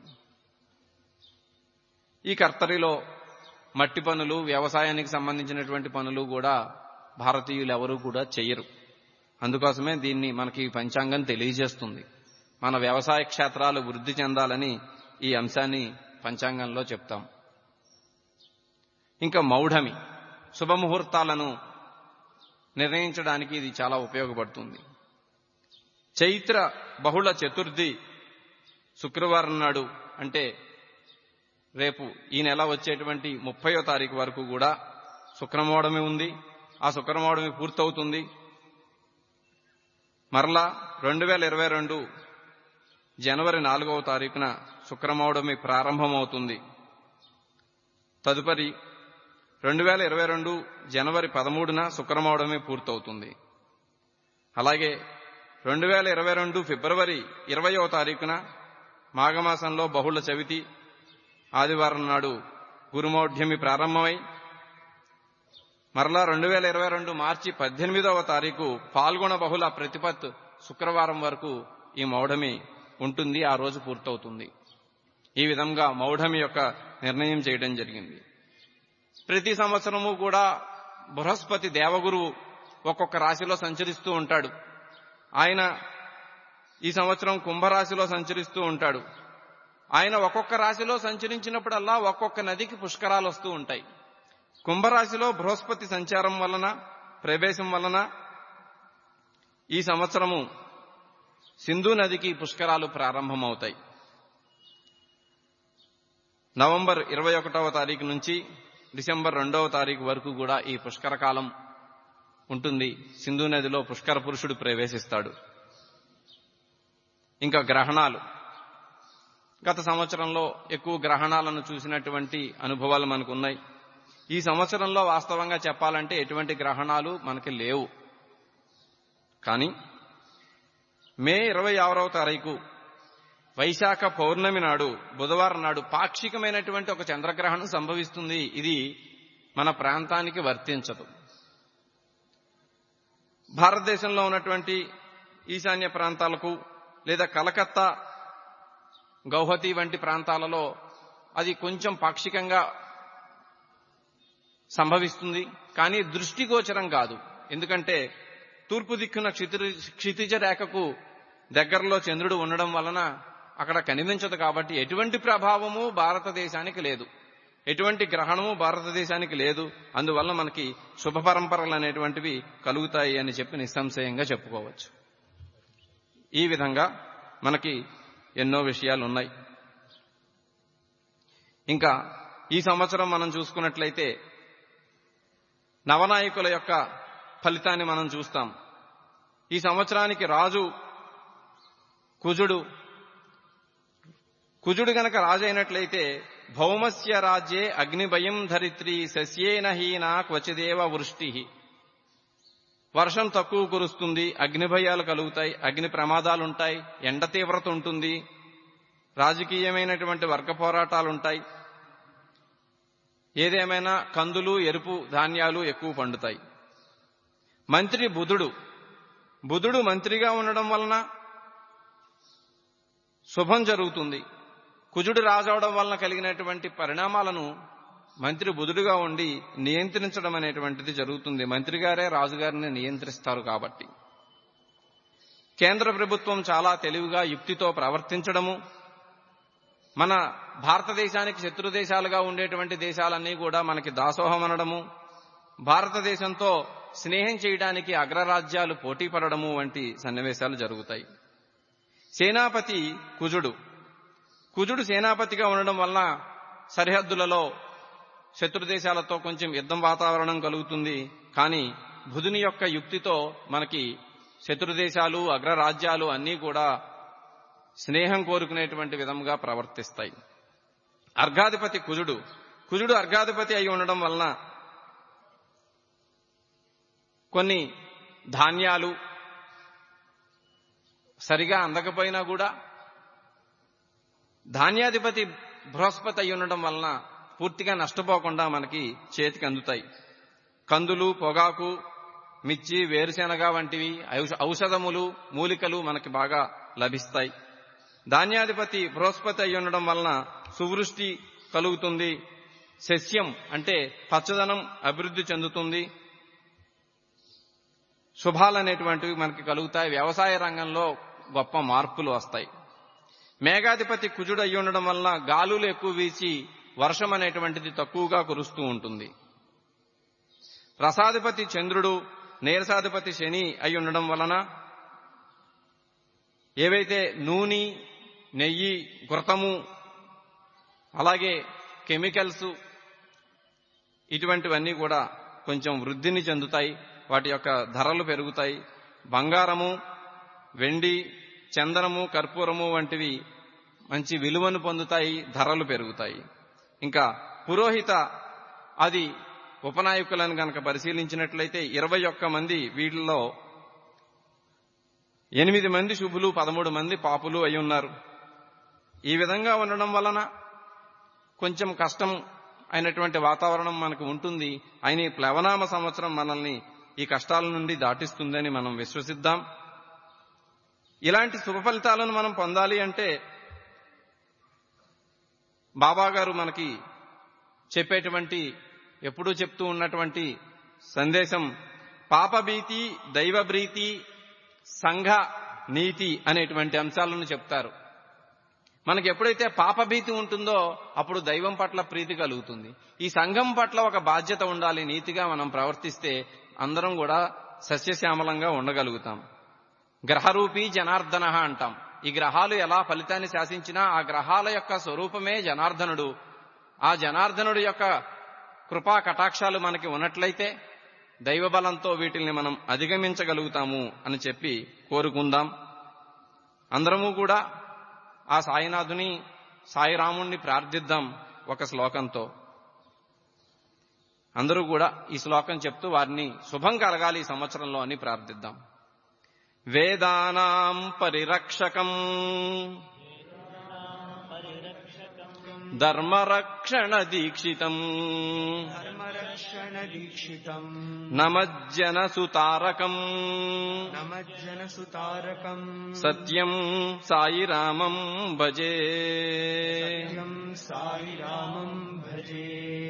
ఈ కర్తరిలో మట్టి పనులు వ్యవసాయానికి సంబంధించినటువంటి పనులు కూడా భారతీయులు ఎవరూ కూడా చెయ్యరు అందుకోసమే దీన్ని మనకి ఈ పంచాంగం తెలియజేస్తుంది మన వ్యవసాయ క్షేత్రాలు వృద్ధి చెందాలని ఈ అంశాన్ని పంచాంగంలో చెప్తాం ఇంకా మౌఢమి శుభముహూర్తాలను నిర్ణయించడానికి ఇది చాలా ఉపయోగపడుతుంది చైత్ర బహుళ చతుర్థి శుక్రవారం నాడు అంటే రేపు ఈ నెల వచ్చేటువంటి ముప్పయో తారీఖు వరకు కూడా శుక్రమోడమి ఉంది ఆ శుక్రమోడమి పూర్తవుతుంది మరలా రెండు వేల ఇరవై రెండు జనవరి నాలుగవ తారీఖున శుక్రమౌడమి ప్రారంభమవుతుంది తదుపరి రెండు వేల ఇరవై రెండు జనవరి పదమూడున శుక్రమౌడమి పూర్తవుతుంది అలాగే రెండు వేల ఇరవై రెండు ఫిబ్రవరి ఇరవయో తారీఖున మాఘమాసంలో బహుళ చవితి ఆదివారం నాడు గురుమౌఢ్యమి ప్రారంభమై మరలా రెండు వేల ఇరవై రెండు మార్చి పద్దెనిమిదవ తారీఖు పాల్గొన బహుళ ప్రతిపత్ శుక్రవారం వరకు ఈ మౌఢమి ఉంటుంది ఆ రోజు పూర్తవుతుంది ఈ విధంగా మౌఢమి యొక్క నిర్ణయం చేయడం జరిగింది ప్రతి సంవత్సరము కూడా బృహస్పతి దేవగురువు ఒక్కొక్క రాశిలో సంచరిస్తూ ఉంటాడు ఆయన ఈ సంవత్సరం కుంభరాశిలో సంచరిస్తూ ఉంటాడు ఆయన ఒక్కొక్క రాశిలో సంచరించినప్పుడల్లా ఒక్కొక్క నదికి పుష్కరాలు వస్తూ ఉంటాయి కుంభరాశిలో బృహస్పతి సంచారం వలన ప్రవేశం వలన ఈ సంవత్సరము సింధు నదికి పుష్కరాలు ప్రారంభమవుతాయి నవంబర్ ఇరవై ఒకటవ తారీఖు నుంచి డిసెంబర్ రెండవ తారీఖు వరకు కూడా ఈ పుష్కర కాలం ఉంటుంది సింధు నదిలో పుష్కర పురుషుడు ప్రవేశిస్తాడు ఇంకా గ్రహణాలు గత సంవత్సరంలో ఎక్కువ గ్రహణాలను చూసినటువంటి అనుభవాలు మనకు ఉన్నాయి ఈ సంవత్సరంలో వాస్తవంగా చెప్పాలంటే ఎటువంటి గ్రహణాలు మనకి లేవు కానీ మే ఇరవై ఆరవ తారీఖు వైశాఖ పౌర్ణమి నాడు బుధవారం నాడు పాక్షికమైనటువంటి ఒక చంద్రగ్రహణం సంభవిస్తుంది ఇది మన ప్రాంతానికి వర్తించదు భారతదేశంలో ఉన్నటువంటి ఈశాన్య ప్రాంతాలకు లేదా కలకత్తా గౌహతి వంటి ప్రాంతాలలో అది కొంచెం పాక్షికంగా సంభవిస్తుంది కానీ దృష్టిగోచరం కాదు ఎందుకంటే తూర్పు దిక్కున క్షితి క్షితిజ రేఖకు దగ్గరలో చంద్రుడు ఉండడం వలన అక్కడ కనిపించదు కాబట్టి ఎటువంటి ప్రభావము భారతదేశానికి లేదు ఎటువంటి గ్రహణము భారతదేశానికి లేదు అందువల్ల మనకి శుభ పరంపరలు అనేటువంటివి కలుగుతాయి అని చెప్పి నిస్సంశయంగా చెప్పుకోవచ్చు ఈ విధంగా మనకి ఎన్నో విషయాలు ఉన్నాయి ఇంకా ఈ సంవత్సరం మనం చూసుకున్నట్లయితే నవనాయకుల యొక్క ఫలితాన్ని మనం చూస్తాం ఈ సంవత్సరానికి రాజు కుజుడు కుజుడు గనక రాజు అయినట్లయితే భౌమస్య రాజ్యే అగ్నిభయం ధరిత్రి సస్యేన హీనా క్వచిదేవ వృష్టి వర్షం తక్కువ కురుస్తుంది అగ్నిభయాలు కలుగుతాయి అగ్ని ప్రమాదాలుంటాయి ఎండ తీవ్రత ఉంటుంది రాజకీయమైనటువంటి వర్గ పోరాటాలుంటాయి ఏదేమైనా కందులు ఎరుపు ధాన్యాలు ఎక్కువ పండుతాయి మంత్రి బుధుడు బుధుడు మంత్రిగా ఉండడం వలన శుభం జరుగుతుంది కుజుడు రాజవడం వలన కలిగినటువంటి పరిణామాలను మంత్రి బుధుడుగా ఉండి నియంత్రించడం అనేటువంటిది జరుగుతుంది మంత్రి గారే రాజుగారిని నియంత్రిస్తారు కాబట్టి కేంద్ర ప్రభుత్వం చాలా తెలివిగా యుక్తితో ప్రవర్తించడము మన భారతదేశానికి శత్రు దేశాలుగా ఉండేటువంటి దేశాలన్నీ కూడా మనకి దాసోహం అనడము భారతదేశంతో స్నేహం చేయడానికి అగ్రరాజ్యాలు పోటీ పడడము వంటి సన్నివేశాలు జరుగుతాయి సేనాపతి కుజుడు కుజుడు సేనాపతిగా ఉండడం వలన సరిహద్దులలో శత్రు దేశాలతో కొంచెం యుద్ధం వాతావరణం కలుగుతుంది కానీ బుధుని యొక్క యుక్తితో మనకి శత్రు దేశాలు అగ్రరాజ్యాలు అన్నీ కూడా స్నేహం కోరుకునేటువంటి విధంగా ప్రవర్తిస్తాయి అర్ఘాధిపతి కుజుడు కుజుడు అర్ఘాధిపతి అయి ఉండడం వలన కొన్ని ధాన్యాలు సరిగా అందకపోయినా కూడా ధాన్యాధిపతి బృహస్పతి అయి ఉండడం వలన పూర్తిగా నష్టపోకుండా మనకి చేతికి అందుతాయి కందులు పొగాకు మిర్చి వేరుశెనగ వంటివి ఔషధములు మూలికలు మనకి బాగా లభిస్తాయి ధాన్యాధిపతి బృహస్పతి అయి ఉండడం వలన సువృష్టి కలుగుతుంది సస్యం అంటే పచ్చదనం అభివృద్ధి చెందుతుంది శుభాలు అనేటువంటివి మనకి కలుగుతాయి వ్యవసాయ రంగంలో గొప్ప మార్పులు వస్తాయి మేఘాధిపతి కుజుడు అయి ఉండడం వలన గాలులు ఎక్కువ వీచి వర్షం అనేటువంటిది తక్కువగా కురుస్తూ ఉంటుంది రసాధిపతి చంద్రుడు నీరసాధిపతి శని అయి ఉండడం వలన ఏవైతే నూనె నెయ్యి ఘృతము అలాగే కెమికల్స్ ఇటువంటివన్నీ కూడా కొంచెం వృద్ధిని చెందుతాయి వాటి యొక్క ధరలు పెరుగుతాయి బంగారము వెండి చందనము కర్పూరము వంటివి మంచి విలువను పొందుతాయి ధరలు పెరుగుతాయి ఇంకా పురోహిత అది ఉపనాయకులను గనక పరిశీలించినట్లయితే ఇరవై ఒక్క మంది వీటిల్లో ఎనిమిది మంది శుభులు పదమూడు మంది పాపులు అయి ఉన్నారు ఈ విధంగా ఉండడం వలన కొంచెం కష్టం అయినటువంటి వాతావరణం మనకు ఉంటుంది అయిన ఈ ప్లవనామ సంవత్సరం మనల్ని ఈ కష్టాల నుండి దాటిస్తుందని మనం విశ్వసిద్దాం ఇలాంటి శుభ ఫలితాలను మనం పొందాలి అంటే బాబా గారు మనకి చెప్పేటువంటి ఎప్పుడూ చెప్తూ ఉన్నటువంటి సందేశం పాపభీతి దైవభీతి సంఘ నీతి అనేటువంటి అంశాలను చెప్తారు మనకి ఎప్పుడైతే పాపభీతి ఉంటుందో అప్పుడు దైవం పట్ల ప్రీతి కలుగుతుంది ఈ సంఘం పట్ల ఒక బాధ్యత ఉండాలి నీతిగా మనం ప్రవర్తిస్తే అందరం కూడా సస్యశ్యామలంగా ఉండగలుగుతాం గ్రహరూపీ జనార్దన అంటాం ఈ గ్రహాలు ఎలా ఫలితాన్ని శాసించినా ఆ గ్రహాల యొక్క స్వరూపమే జనార్దనుడు ఆ జనార్దనుడు యొక్క కృపా కటాక్షాలు మనకి ఉన్నట్లయితే దైవబలంతో వీటిల్ని మనం అధిగమించగలుగుతాము అని చెప్పి కోరుకుందాం అందరము కూడా ఆ సాయినాథుని సాయిరాముణ్ణి ప్రార్థిద్దాం ఒక శ్లోకంతో అందరూ కూడా ఈ శ్లోకం చెప్తూ వారిని శుభం కలగాలి ఈ సంవత్సరంలో అని ప్రార్థిద్దాం వేదానాం పరిరక్షకం ధర్మరక్షణ దీక్షితం ధర్మరక్షణదీక్షితम् నమజ్జన సుతారకం నమజ్జనసుతారకम् సత్యం సాయిరామం భజే సత్యం సాయిరామం భజే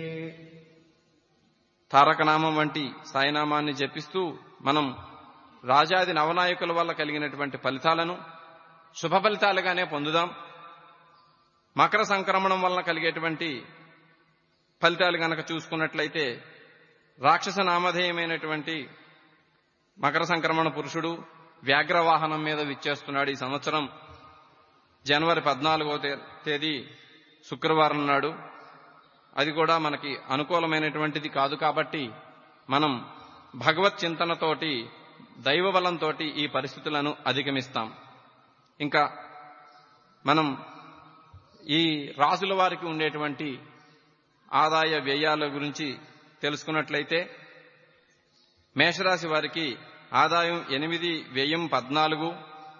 తారకనామం వంటి సాయినామాన్ని జపిస్తూ మనం రాజాది నవనాయకుల వల్ల కలిగినటువంటి ఫలితాలను శుభ ఫలితాలుగానే పొందుదాం మకర సంక్రమణం వలన కలిగేటువంటి ఫలితాలు గనక చూసుకున్నట్లయితే రాక్షస నామధేయమైనటువంటి మకర సంక్రమణ పురుషుడు వ్యాఘ్రవాహనం మీద విచ్చేస్తున్నాడు ఈ సంవత్సరం జనవరి పద్నాలుగో తే- తేదీ శుక్రవారం నాడు అది కూడా మనకి అనుకూలమైనటువంటిది కాదు కాబట్టి మనం భగవత్ చింతనతోటి దైవ బలంతో ఈ పరిస్థితులను అధిగమిస్తాం ఇంకా మనం ఈ రాజుల వారికి ఉండేటువంటి ఆదాయ వ్యయాల గురించి తెలుసుకున్నట్లయితే మేషరాశి వారికి ఆదాయం ఎనిమిది వ్యయం పద్నాలుగు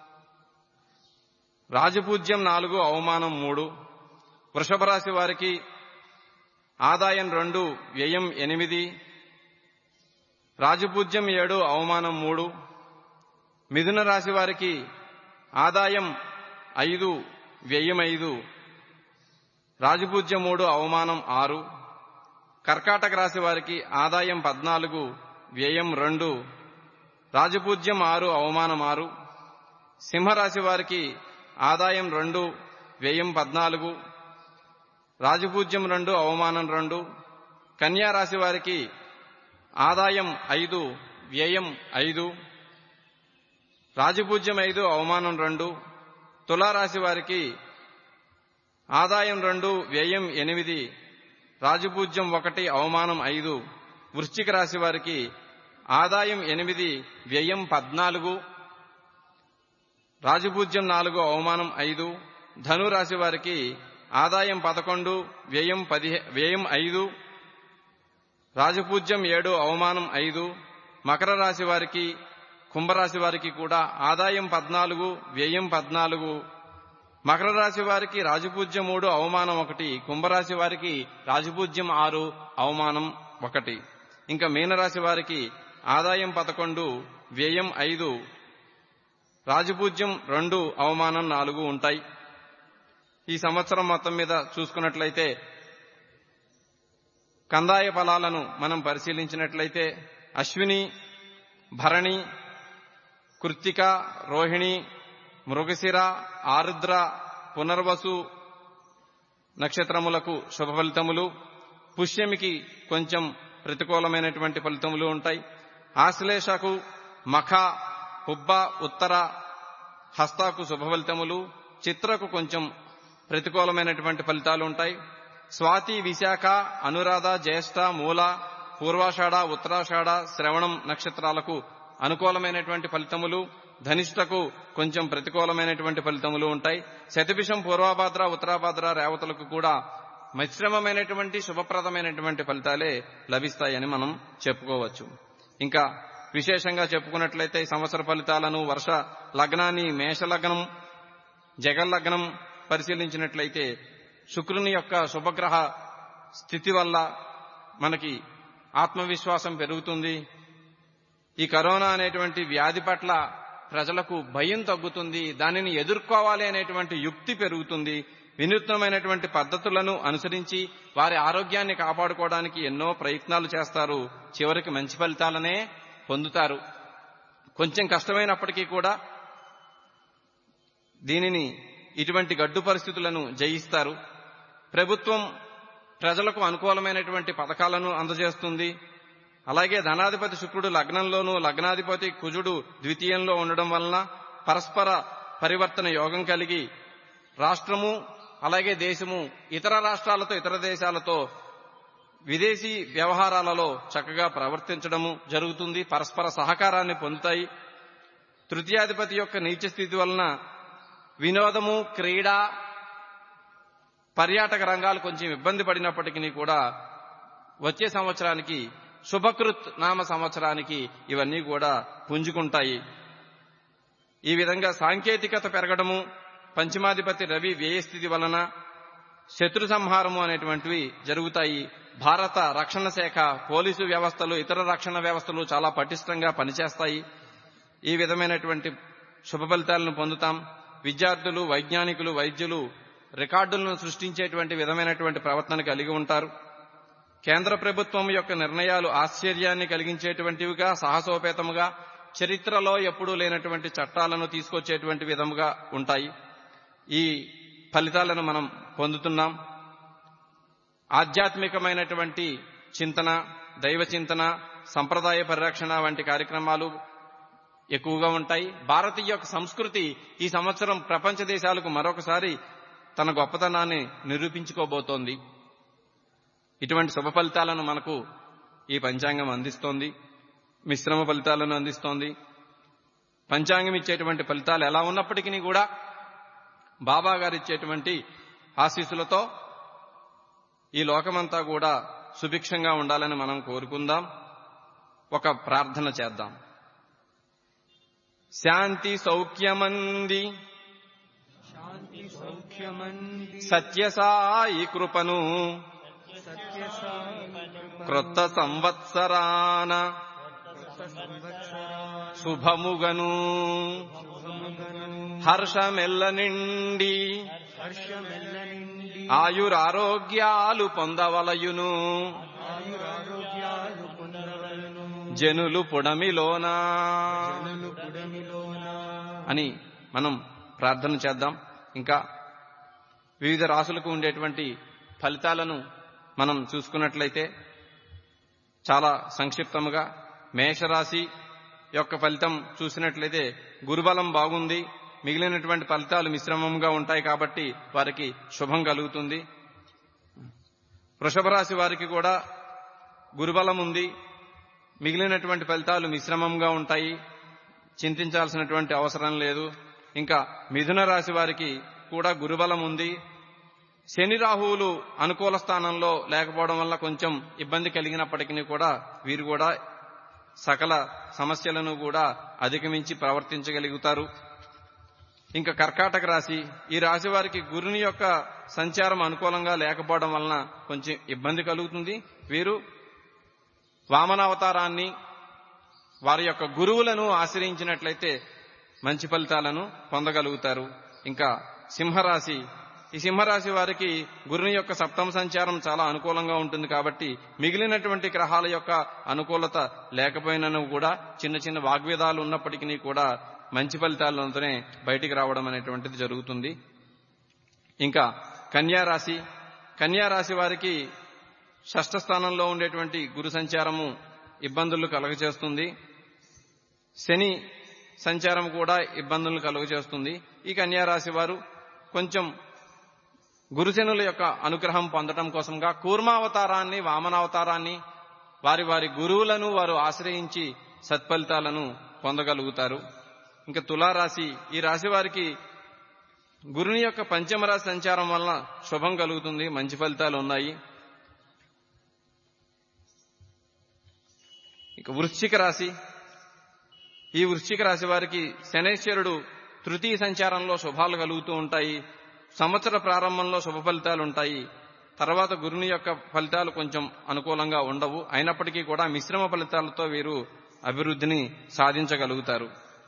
రాజపూజ్యం నాలుగు అవమానం మూడు వృషభ రాశి వారికి ఆదాయం రెండు వ్యయం ఎనిమిది రాజపూజ్యం ఏడు అవమానం మూడు మిథున రాశి వారికి ఆదాయం ఐదు వ్యయం ఐదు రాజపూజ్యం మూడు అవమానం ఆరు కర్కాటక రాశి వారికి ఆదాయం పద్నాలుగు వ్యయం రెండు రాజపూజ్యం ఆరు అవమానం ఆరు సింహరాశి వారికి ఆదాయం రెండు వ్యయం పద్నాలుగు రాజపూజ్యం రెండు అవమానం రెండు కన్యా రాశి వారికి ఆదాయం ఐదు వ్యయం ఐదు రాజపూజ్యం ఐదు అవమానం రెండు తులారాశి వారికి ఆదాయం రెండు వ్యయం ఎనిమిది రాజపూజ్యం ఒకటి అవమానం ఐదు వృశ్చిక రాశి వారికి ఆదాయం ఎనిమిది వ్యయం పద్నాలుగు రాజపూజ్యం నాలుగు అవమానం ఐదు ధనురాశి వారికి ఆదాయం పదకొండు వ్యయం పదిహే వ్యయం ఐదు రాజపూజ్యం ఏడు అవమానం ఐదు మకర రాశి వారికి కుంభరాశి వారికి కూడా ఆదాయం పద్నాలుగు వ్యయం పద్నాలుగు మకర రాశి వారికి రాజపూజ్యం మూడు అవమానం ఒకటి కుంభరాశి వారికి రాజపూజ్యం ఆరు అవమానం ఒకటి ఇంకా మీనరాశి వారికి ఆదాయం పదకొండు వ్యయం ఐదు రాజపూజ్యం రెండు అవమానం నాలుగు ఉంటాయి ఈ సంవత్సరం మొత్తం మీద చూసుకున్నట్లయితే కందాయ ఫలాలను మనం పరిశీలించినట్లయితే అశ్విని భరణి కృత్తిక రోహిణి మృగశిర ఆరుద్ర పునర్వసు నక్షత్రములకు శుభ ఫలితములు పుష్యమికి కొంచెం ప్రతికూలమైనటువంటి ఫలితములు ఉంటాయి ఆశ్లేషకు మఖ హుబ్బ ఉత్తర హస్తాకు శుభ ఫలితములు చిత్రకు కొంచెం ప్రతికూలమైనటువంటి ఫలితాలు ఉంటాయి స్వాతి విశాఖ అనురాధ జ్యేష్ఠ మూల పూర్వాషాఢ ఉత్తరాషాఢ శ్రవణం నక్షత్రాలకు అనుకూలమైనటువంటి ఫలితములు ధనిష్టకు కొంచెం ప్రతికూలమైనటువంటి ఫలితములు ఉంటాయి శతభిషం పూర్వాభాద్ర ఉత్తరాభాద్ర రేవతులకు కూడా మిశ్రమమైనటువంటి శుభప్రదమైనటువంటి ఫలితాలే లభిస్తాయని మనం చెప్పుకోవచ్చు ఇంకా విశేషంగా చెప్పుకున్నట్లయితే ఈ సంవత్సర ఫలితాలను వర్ష లగ్నాన్ని మేష లగ్నం జగల్లగ్నం పరిశీలించినట్లయితే శుక్రుని యొక్క శుభగ్రహ స్థితి వల్ల మనకి ఆత్మవిశ్వాసం పెరుగుతుంది ఈ కరోనా అనేటువంటి వ్యాధి పట్ల ప్రజలకు భయం తగ్గుతుంది దానిని ఎదుర్కోవాలి అనేటువంటి యుక్తి పెరుగుతుంది వినూత్నమైనటువంటి పద్ధతులను అనుసరించి వారి ఆరోగ్యాన్ని కాపాడుకోవడానికి ఎన్నో ప్రయత్నాలు చేస్తారు చివరికి మంచి ఫలితాలనే పొందుతారు కొంచెం కష్టమైనప్పటికీ కూడా దీనిని ఇటువంటి గడ్డు పరిస్థితులను జయిస్తారు ప్రభుత్వం ప్రజలకు అనుకూలమైనటువంటి పథకాలను అందజేస్తుంది అలాగే ధనాధిపతి శుక్రుడు లగ్నంలోనూ లగ్నాధిపతి కుజుడు ద్వితీయంలో ఉండడం వలన పరస్పర పరివర్తన యోగం కలిగి రాష్ట్రము అలాగే దేశము ఇతర రాష్ట్రాలతో ఇతర దేశాలతో విదేశీ వ్యవహారాలలో చక్కగా ప్రవర్తించడము జరుగుతుంది పరస్పర సహకారాన్ని పొందుతాయి తృతీయాధిపతి యొక్క నీచ స్థితి వలన వినోదము క్రీడ పర్యాటక రంగాలు కొంచెం ఇబ్బంది పడినప్పటికీ కూడా వచ్చే సంవత్సరానికి శుభకృత్ నామ సంవత్సరానికి ఇవన్నీ కూడా పుంజుకుంటాయి ఈ విధంగా సాంకేతికత పెరగడము పంచమాధిపతి రవి వ్యయస్థితి వలన శత్రు సంహారము అనేటువంటివి జరుగుతాయి భారత రక్షణ శాఖ పోలీసు వ్యవస్థలు ఇతర రక్షణ వ్యవస్థలు చాలా పటిష్టంగా పనిచేస్తాయి ఈ విధమైనటువంటి శుభ ఫలితాలను పొందుతాం విద్యార్థులు వైజ్ఞానికులు వైద్యులు రికార్డులను సృష్టించేటువంటి విధమైనటువంటి ప్రవర్తన కలిగి ఉంటారు కేంద్ర ప్రభుత్వం యొక్క నిర్ణయాలు ఆశ్చర్యాన్ని కలిగించేటువంటివిగా సాహసోపేతముగా చరిత్రలో ఎప్పుడూ లేనటువంటి చట్టాలను తీసుకొచ్చేటువంటి విధముగా ఉంటాయి ఈ ఫలితాలను మనం పొందుతున్నాం ఆధ్యాత్మికమైనటువంటి చింతన దైవ చింతన సంప్రదాయ పరిరక్షణ వంటి కార్యక్రమాలు ఎక్కువగా ఉంటాయి భారతీయ యొక్క సంస్కృతి ఈ సంవత్సరం ప్రపంచ దేశాలకు మరొకసారి తన గొప్పతనాన్ని నిరూపించుకోబోతోంది ఇటువంటి శుభ ఫలితాలను మనకు ఈ పంచాంగం అందిస్తోంది మిశ్రమ ఫలితాలను అందిస్తోంది పంచాంగం ఇచ్చేటువంటి ఫలితాలు ఎలా ఉన్నప్పటికీ కూడా బాబా గారు ఇచ్చేటువంటి ఆశీస్సులతో ఈ లోకమంతా కూడా సుభిక్షంగా ఉండాలని మనం కోరుకుందాం ఒక ప్రార్థన చేద్దాం శాంతి సౌఖ్యమంది శాంతి సౌఖ్యమంది సత్యసాయి కృపను సత్యసాయి క్రొత్త సంవత్సరాన శుభముగను హర్షమెల్ల నిండి హర్షమెల్ల నిండి ఆయురారోగ్యాలు పొందవలయును ఆయురారోగ్యాలు పొందవలను జనులు పుడమిలోనా జనులు పుడమిలోన అని మనం ప్రార్థన చేద్దాం ఇంకా వివిధ రాసులకు ఉండేటువంటి ఫలితాలను మనం చూసుకున్నట్లయితే చాలా సంక్షిప్తముగా మేషరాశి యొక్క ఫలితం చూసినట్లయితే గురుబలం బాగుంది మిగిలినటువంటి ఫలితాలు మిశ్రమంగా ఉంటాయి కాబట్టి వారికి శుభం కలుగుతుంది వృషభ రాశి వారికి కూడా గురుబలం ఉంది మిగిలినటువంటి ఫలితాలు మిశ్రమంగా ఉంటాయి చింతించాల్సినటువంటి అవసరం లేదు ఇంకా మిథున రాశి వారికి కూడా గురుబలం ఉంది శని రాహువులు అనుకూల స్థానంలో లేకపోవడం వల్ల కొంచెం ఇబ్బంది కలిగినప్పటికీ కూడా వీరు కూడా సకల సమస్యలను కూడా అధిగమించి ప్రవర్తించగలుగుతారు ఇంకా కర్కాటక రాశి ఈ రాశి వారికి గురుని యొక్క సంచారం అనుకూలంగా లేకపోవడం వలన కొంచెం ఇబ్బంది కలుగుతుంది వీరు వామనావతారాన్ని వారి యొక్క గురువులను ఆశ్రయించినట్లయితే మంచి ఫలితాలను పొందగలుగుతారు ఇంకా సింహరాశి ఈ సింహరాశి వారికి గురుని యొక్క సప్తమ సంచారం చాలా అనుకూలంగా ఉంటుంది కాబట్టి మిగిలినటువంటి గ్రహాల యొక్క అనుకూలత లేకపోయినను కూడా చిన్న చిన్న వాగ్వేదాలు ఉన్నప్పటికీ కూడా మంచి ఫలితాలతోనే బయటికి రావడం అనేటువంటిది జరుగుతుంది ఇంకా కన్యా రాశి కన్యా రాశి వారికి షష్ఠ స్థానంలో ఉండేటువంటి గురు సంచారము ఇబ్బందులు కలుగజేస్తుంది శని సంచారం కూడా ఇబ్బందులను కలుగజేస్తుంది ఈ కన్యా రాశి వారు కొంచెం గురుశనుల యొక్క అనుగ్రహం పొందడం కోసంగా కూర్మావతారాన్ని వామనావతారాన్ని వారి వారి గురువులను వారు ఆశ్రయించి సత్ఫలితాలను పొందగలుగుతారు ఇంకా తులారాశి ఈ రాశి వారికి గురుని యొక్క పంచమ రాశి సంచారం వలన శుభం కలుగుతుంది మంచి ఫలితాలు ఉన్నాయి ఇక వృశ్చిక రాశి ఈ వృశ్చిక రాశి వారికి శనేశ్వరుడు తృతీయ సంచారంలో శుభాలు కలుగుతూ ఉంటాయి సంవత్సర ప్రారంభంలో శుభ ఫలితాలు ఉంటాయి తర్వాత గురుని యొక్క ఫలితాలు కొంచెం అనుకూలంగా ఉండవు అయినప్పటికీ కూడా మిశ్రమ ఫలితాలతో వీరు అభివృద్ధిని సాధించగలుగుతారు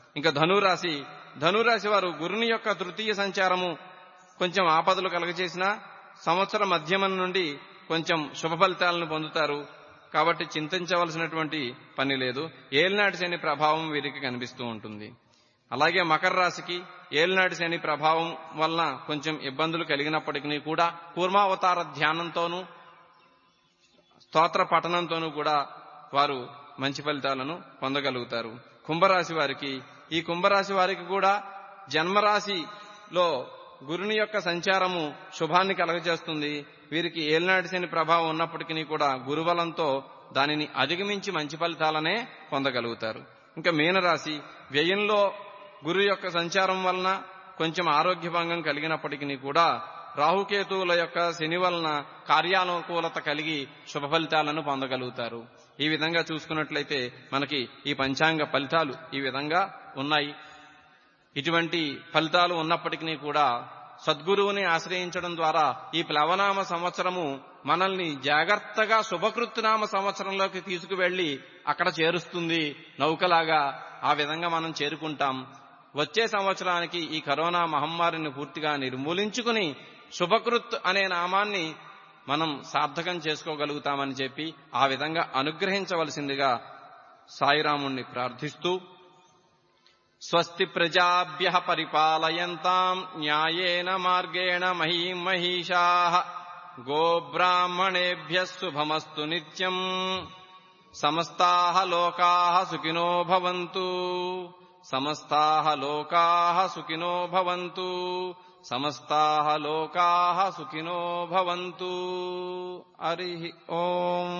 ఇంకా ధనురాశి ధనురాశి వారు గురుని యొక్క తృతీయ సంచారము కొంచెం ఆపదలు కలగచేసిన సంవత్సర మధ్యమం నుండి కొంచెం శుభ ఫలితాలను పొందుతారు కాబట్టి చింతించవలసినటువంటి పని లేదు ఏలినాటి శని ప్రభావం వీరికి కనిపిస్తూ ఉంటుంది అలాగే మకర రాశికి ఏలినాటి శని ప్రభావం వలన కొంచెం ఇబ్బందులు కలిగినప్పటికీ కూడా కూర్మావతార ధ్యానంతోనూ స్తోత్ర పఠనంతోనూ కూడా వారు మంచి ఫలితాలను పొందగలుగుతారు కుంభరాశి వారికి ఈ కుంభరాశి వారికి కూడా జన్మరాశిలో గురుని యొక్క సంచారము శుభాన్ని కలగజేస్తుంది వీరికి ఏలినాటి శని ప్రభావం ఉన్నప్పటికీ కూడా గురుబలంతో దానిని అధిగమించి మంచి ఫలితాలనే పొందగలుగుతారు ఇంకా మీనరాశి వ్యయంలో గురు యొక్క సంచారం వలన కొంచెం ఆరోగ్య భంగం కలిగినప్పటికీ కూడా రాహుకేతువుల యొక్క శని వలన కార్యానుకూలత కలిగి శుభ ఫలితాలను పొందగలుగుతారు ఈ విధంగా చూసుకున్నట్లయితే మనకి ఈ పంచాంగ ఫలితాలు ఈ విధంగా ఉన్నాయి ఇటువంటి ఫలితాలు ఉన్నప్పటికీ కూడా సద్గురువుని ఆశ్రయించడం ద్వారా ఈ ప్లవనామ సంవత్సరము మనల్ని జాగ్రత్తగా శుభకృత్నామ సంవత్సరంలోకి తీసుకువెళ్లి అక్కడ చేరుస్తుంది నౌకలాగా ఆ విధంగా మనం చేరుకుంటాం వచ్చే సంవత్సరానికి ఈ కరోనా మహమ్మారిని పూర్తిగా నిర్మూలించుకుని శుభకృత్ అనే నామాన్ని మనం సార్థకం చేసుకోగలుగుతామని చెప్పి ఆ విధంగా అనుగ్రహించవలసిందిగా సాయిరాముణ్ణి ప్రార్థిస్తూ స్వస్తి ప్రజాభ్య పరిపాలయంతాం న్యాయేన మార్గేణ మహీం మహిషా గోబ్రాహ్మణేభ్య శుభమస్తు నిత్యం సమస్తా లోకా సుఖినో భవంతు సమస్తా లోకా సుఖినో భవంతు సమస్తా లోకా సుఖినో భవంతు హరి ఓం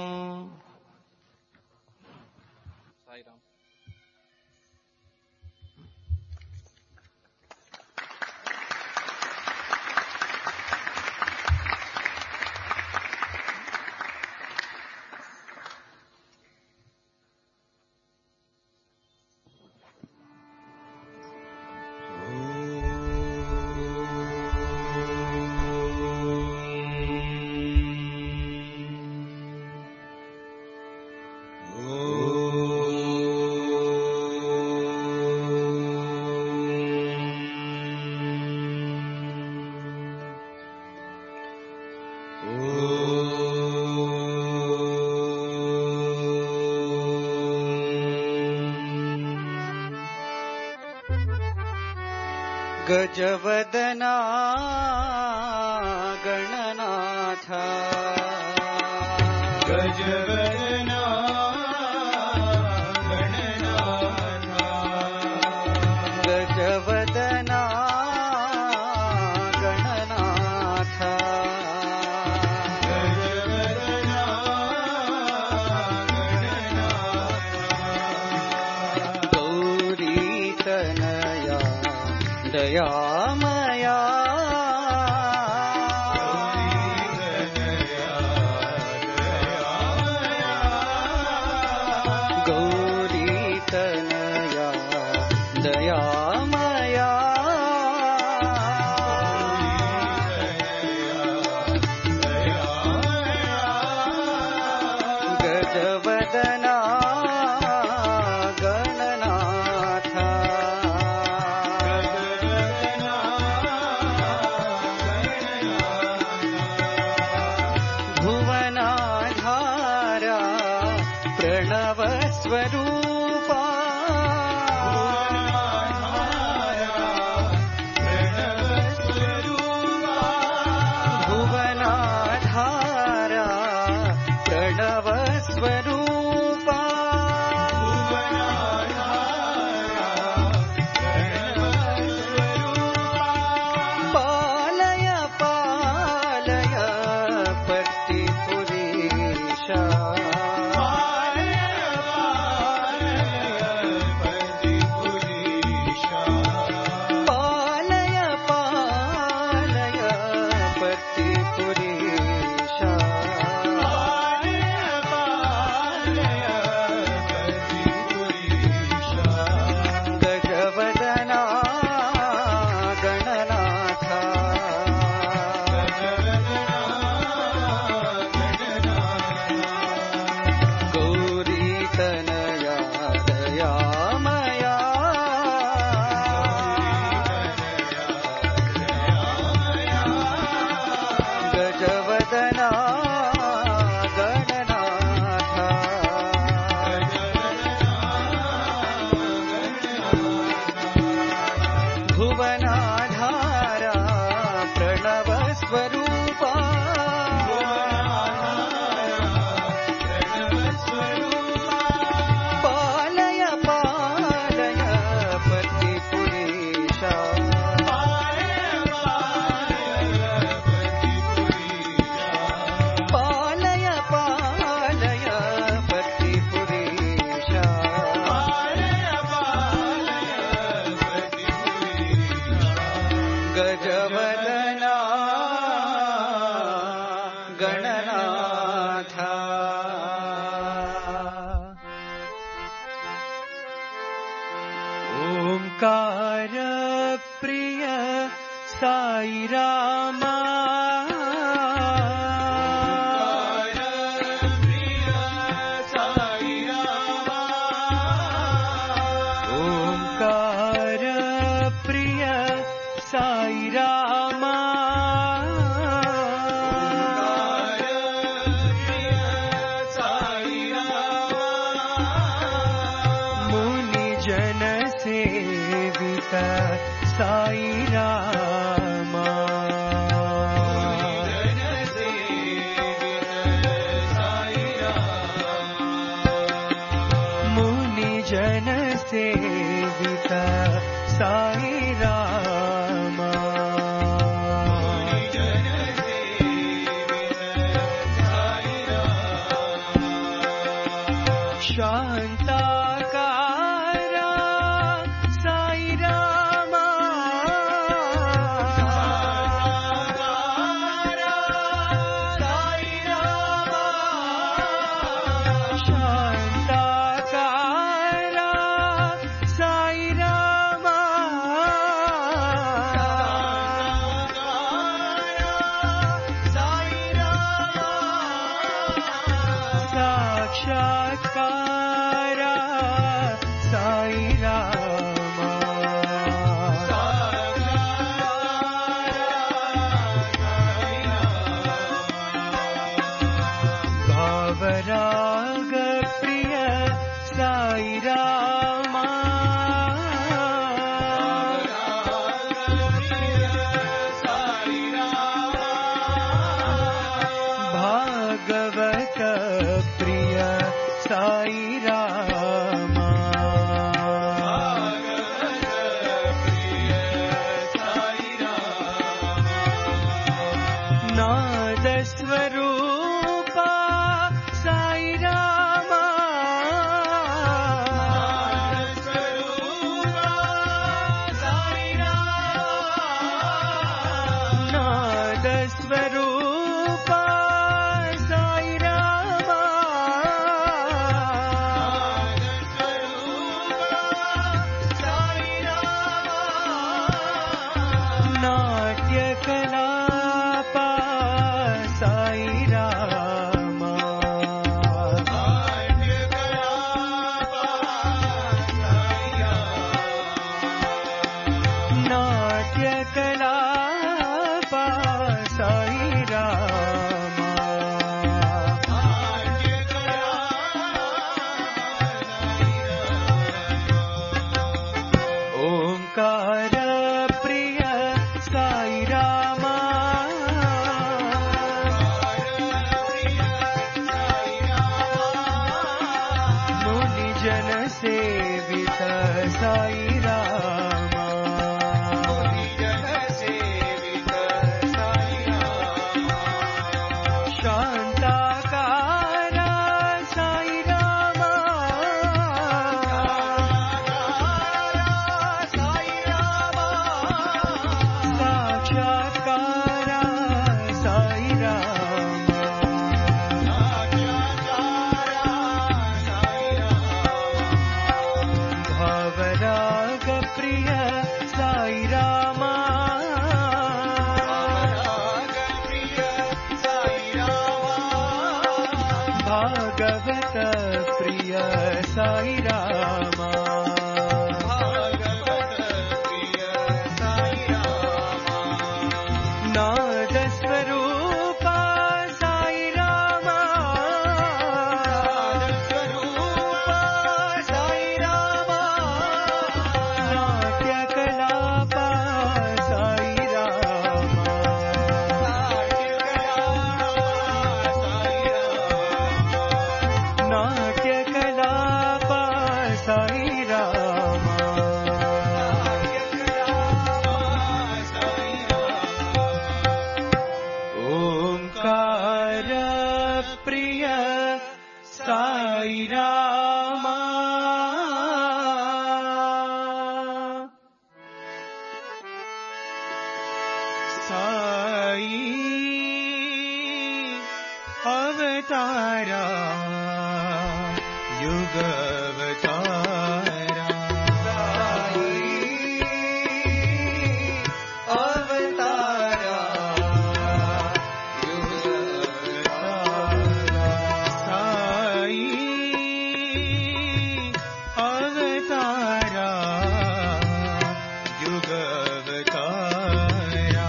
సాయిరామ్ गजवदना गणनाथ गजवदना गजवदना गणनाथ गौरीतनया दयामया गौरीतनया दयामया गजवदना गणनाथ भुवनाधारा प्रणवस्वरूपा भुवनाधारा प्रणवस्वरूपा पालय पालय पट्टिपुरीशा गजवदना गणनाथ भुवनाधारा प्रणवस्वरूपा पालय पालय पतिपुरेशा पालय पालय पतिपुरेशा गजवदना गणनाथ ओङ्कार प्रिय साई रामा ओङ्कार प्रिय साई रामा मुनि जन सेवित साई रामा मुनि जन सेवित साई रामा शान्ताकारा साई रामा शान्ताकारा साई रामा साक्षात्कारा साई रामा भावराग प्रिय साई रामा भागवत प्रिय साई रामा नादस्वरूपा साई रामा नादस्वरूपा साई रामा नाट्यकलापा साई अवतारा युगवतारा साई अवतारा युगवतारा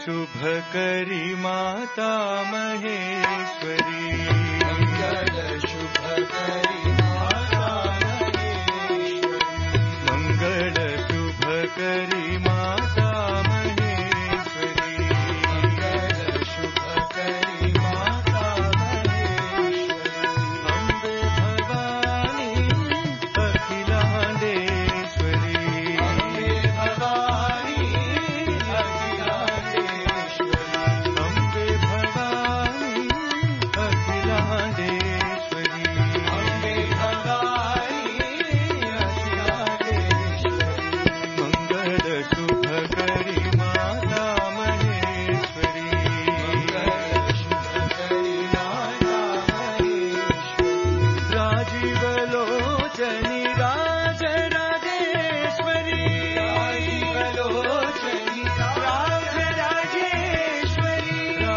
शुभकरी माता महेश्वरी मङ्गल शुभकरी माता महेश्वरी मङ्गल शुभकरी माता महेश्वरी मङ्गल शुभकरी माता महेश्वरी अम्बे भवानी अखिलाण्डेश्वरी अम्बे भवानी अखिलाण्डेश्वरी अम्बे भवानी अखिलाण्डेश्वरी अम्बे भवानी अखिलाण्डेश्वरी मङ्गल शुभकरी माता महेश्वरी मङ्गल शुभकरी माता महेश्वरी राजीवलोचनि राज राजेश्वरी राजीवलोचनि राज राजेश्वरी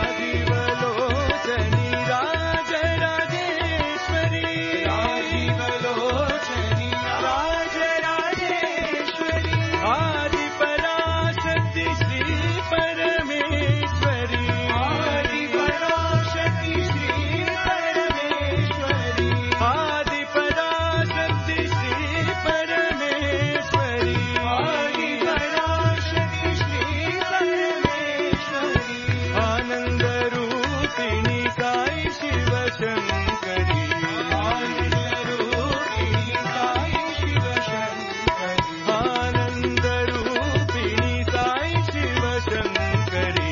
राजीवलोचनि राज राजेश्वरी राजीवलोचनि राज राजेश्वरी आदिपराशक्ति श्री परमेश्वरी आदिपराशक्ति श्री परमेश्वरी आदिपराशक्ति श्री परमेश्वरी आदिपराशक्ति श्री परमेश्वरी आनन्दरूपिणि साई शिवशङ्करी आनन्दरूपिणी साई शिवशङ्करी आनन्दरूपिणि साई शिवशङ्करी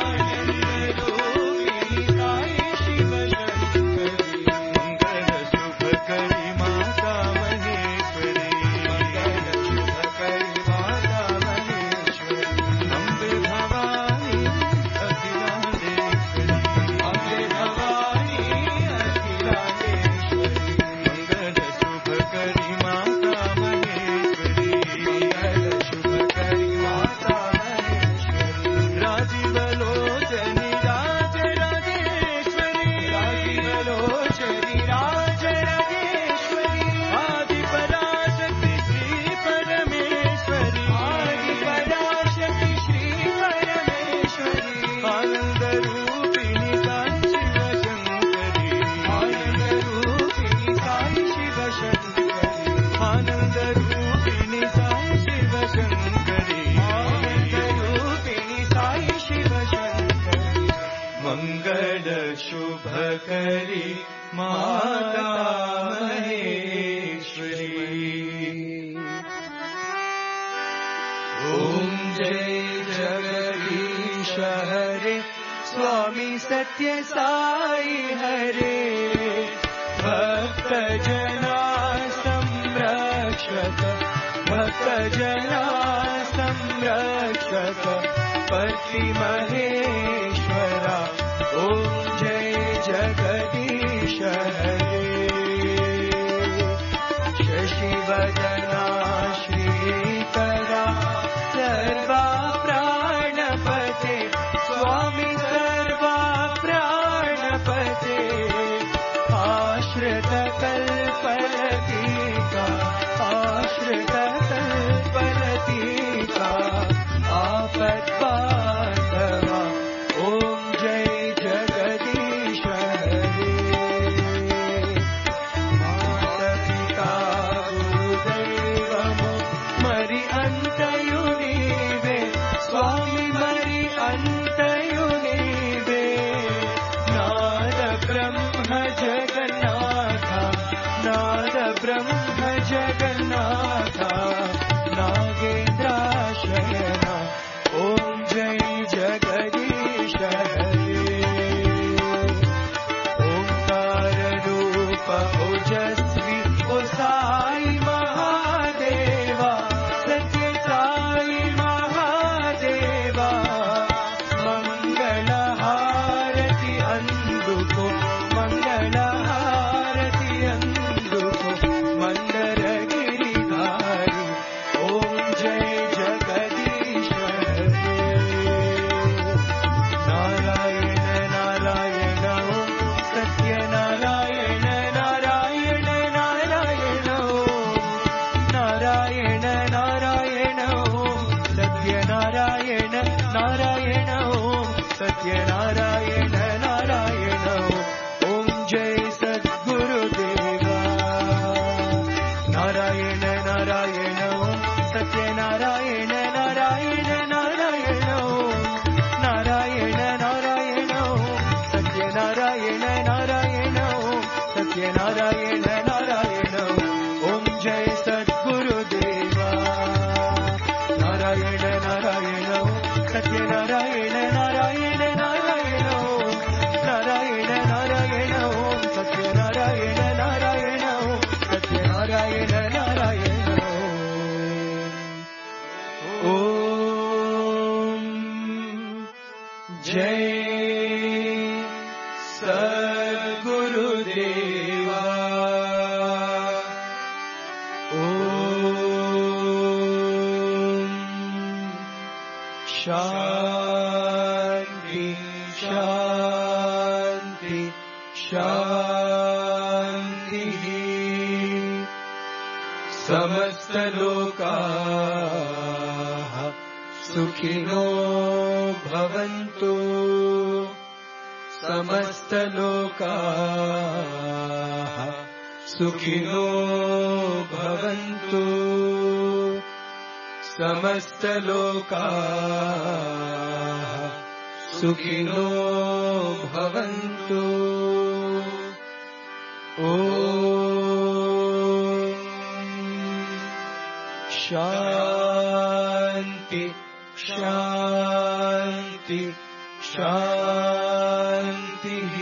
आनन्दरूपिणी साई शिवशङ्करी मङ्गलशुभकरि माता महेश्वरी शुभकरी माता महेश्वरी अम्बे भवानी अखिलाण्डेश्वरी अम्बे भवानी अखिलाण्डेश्वरी मङ्गलशुभकरि माता महेश्वरी शुभकरी माता महेश्वरी राजीवलोचनि राज राजेश्वरी राजीवलोचनि राज राजेश्वरी आदिपराशक्ति श्री परमेश्वरी आदिपराशक्ति श्री परमेश्वरी आनन्दरूपिणि साई शिवशङ्करी आनन्दरूपिणी साई शिवशङ्करी आनन्दरूपिणि साई शिवशङ्करी आनन्दरूपिणी साई शिवशङ्करी मङ्गल शुभकरि माता महेश्वरी ॐ जय जगदीश हरे स्वामी सत्य साई हरे भक्तजना संरक्षक भक्तजना संरक्षक पति महेश्वरा ॐ जय जगदीश हरे शशिवदना श्रीकरा सर्वा प्राणपते स्वामी सर्वा प्राणपते आश्रित कल्पलतीका आश्रित कल्पलतीका आपद्बान्धवा ॐ जय जगदीश हरे मातपिता गुरुदैवము మరి అంతయు నీవే స్వామి మరి అంతయు నీవే నాద బ్రహ్మ జగన్నాథ నాద బ్రహ్మ జగన్నాథ నాగేంద్రాశయన ఓం జై జగదీశ హరే ओंकार रूप ओजस्वी ओ साई महादेवा सत्य साई महादेवा मंगल हारति अंदुको मंगल हारति अंदुको मन नारायण नारायण ॐ जय सद्गुरुदेवा नारायण नारायण सत्यनारायण नारायण नारायण नारायण नारायण ॐ सत्यनारायण नारायण सत्यनारायण नारायण ॐ जय सद्गुरुदेवा ॐ शान्ति शान्ति शान्तिः समस्तलोकाः सुखिनो भवन्तु समस्तलोकाः सुखिनो भवन्तु समस्तलोकाः सुखिनो भवन्तु ॐ शान्ति शान्ति शान्तिः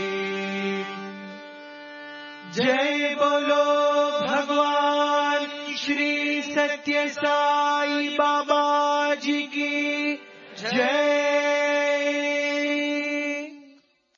जय बोलो भगवान श्री सत्य साई बाबा जी की जय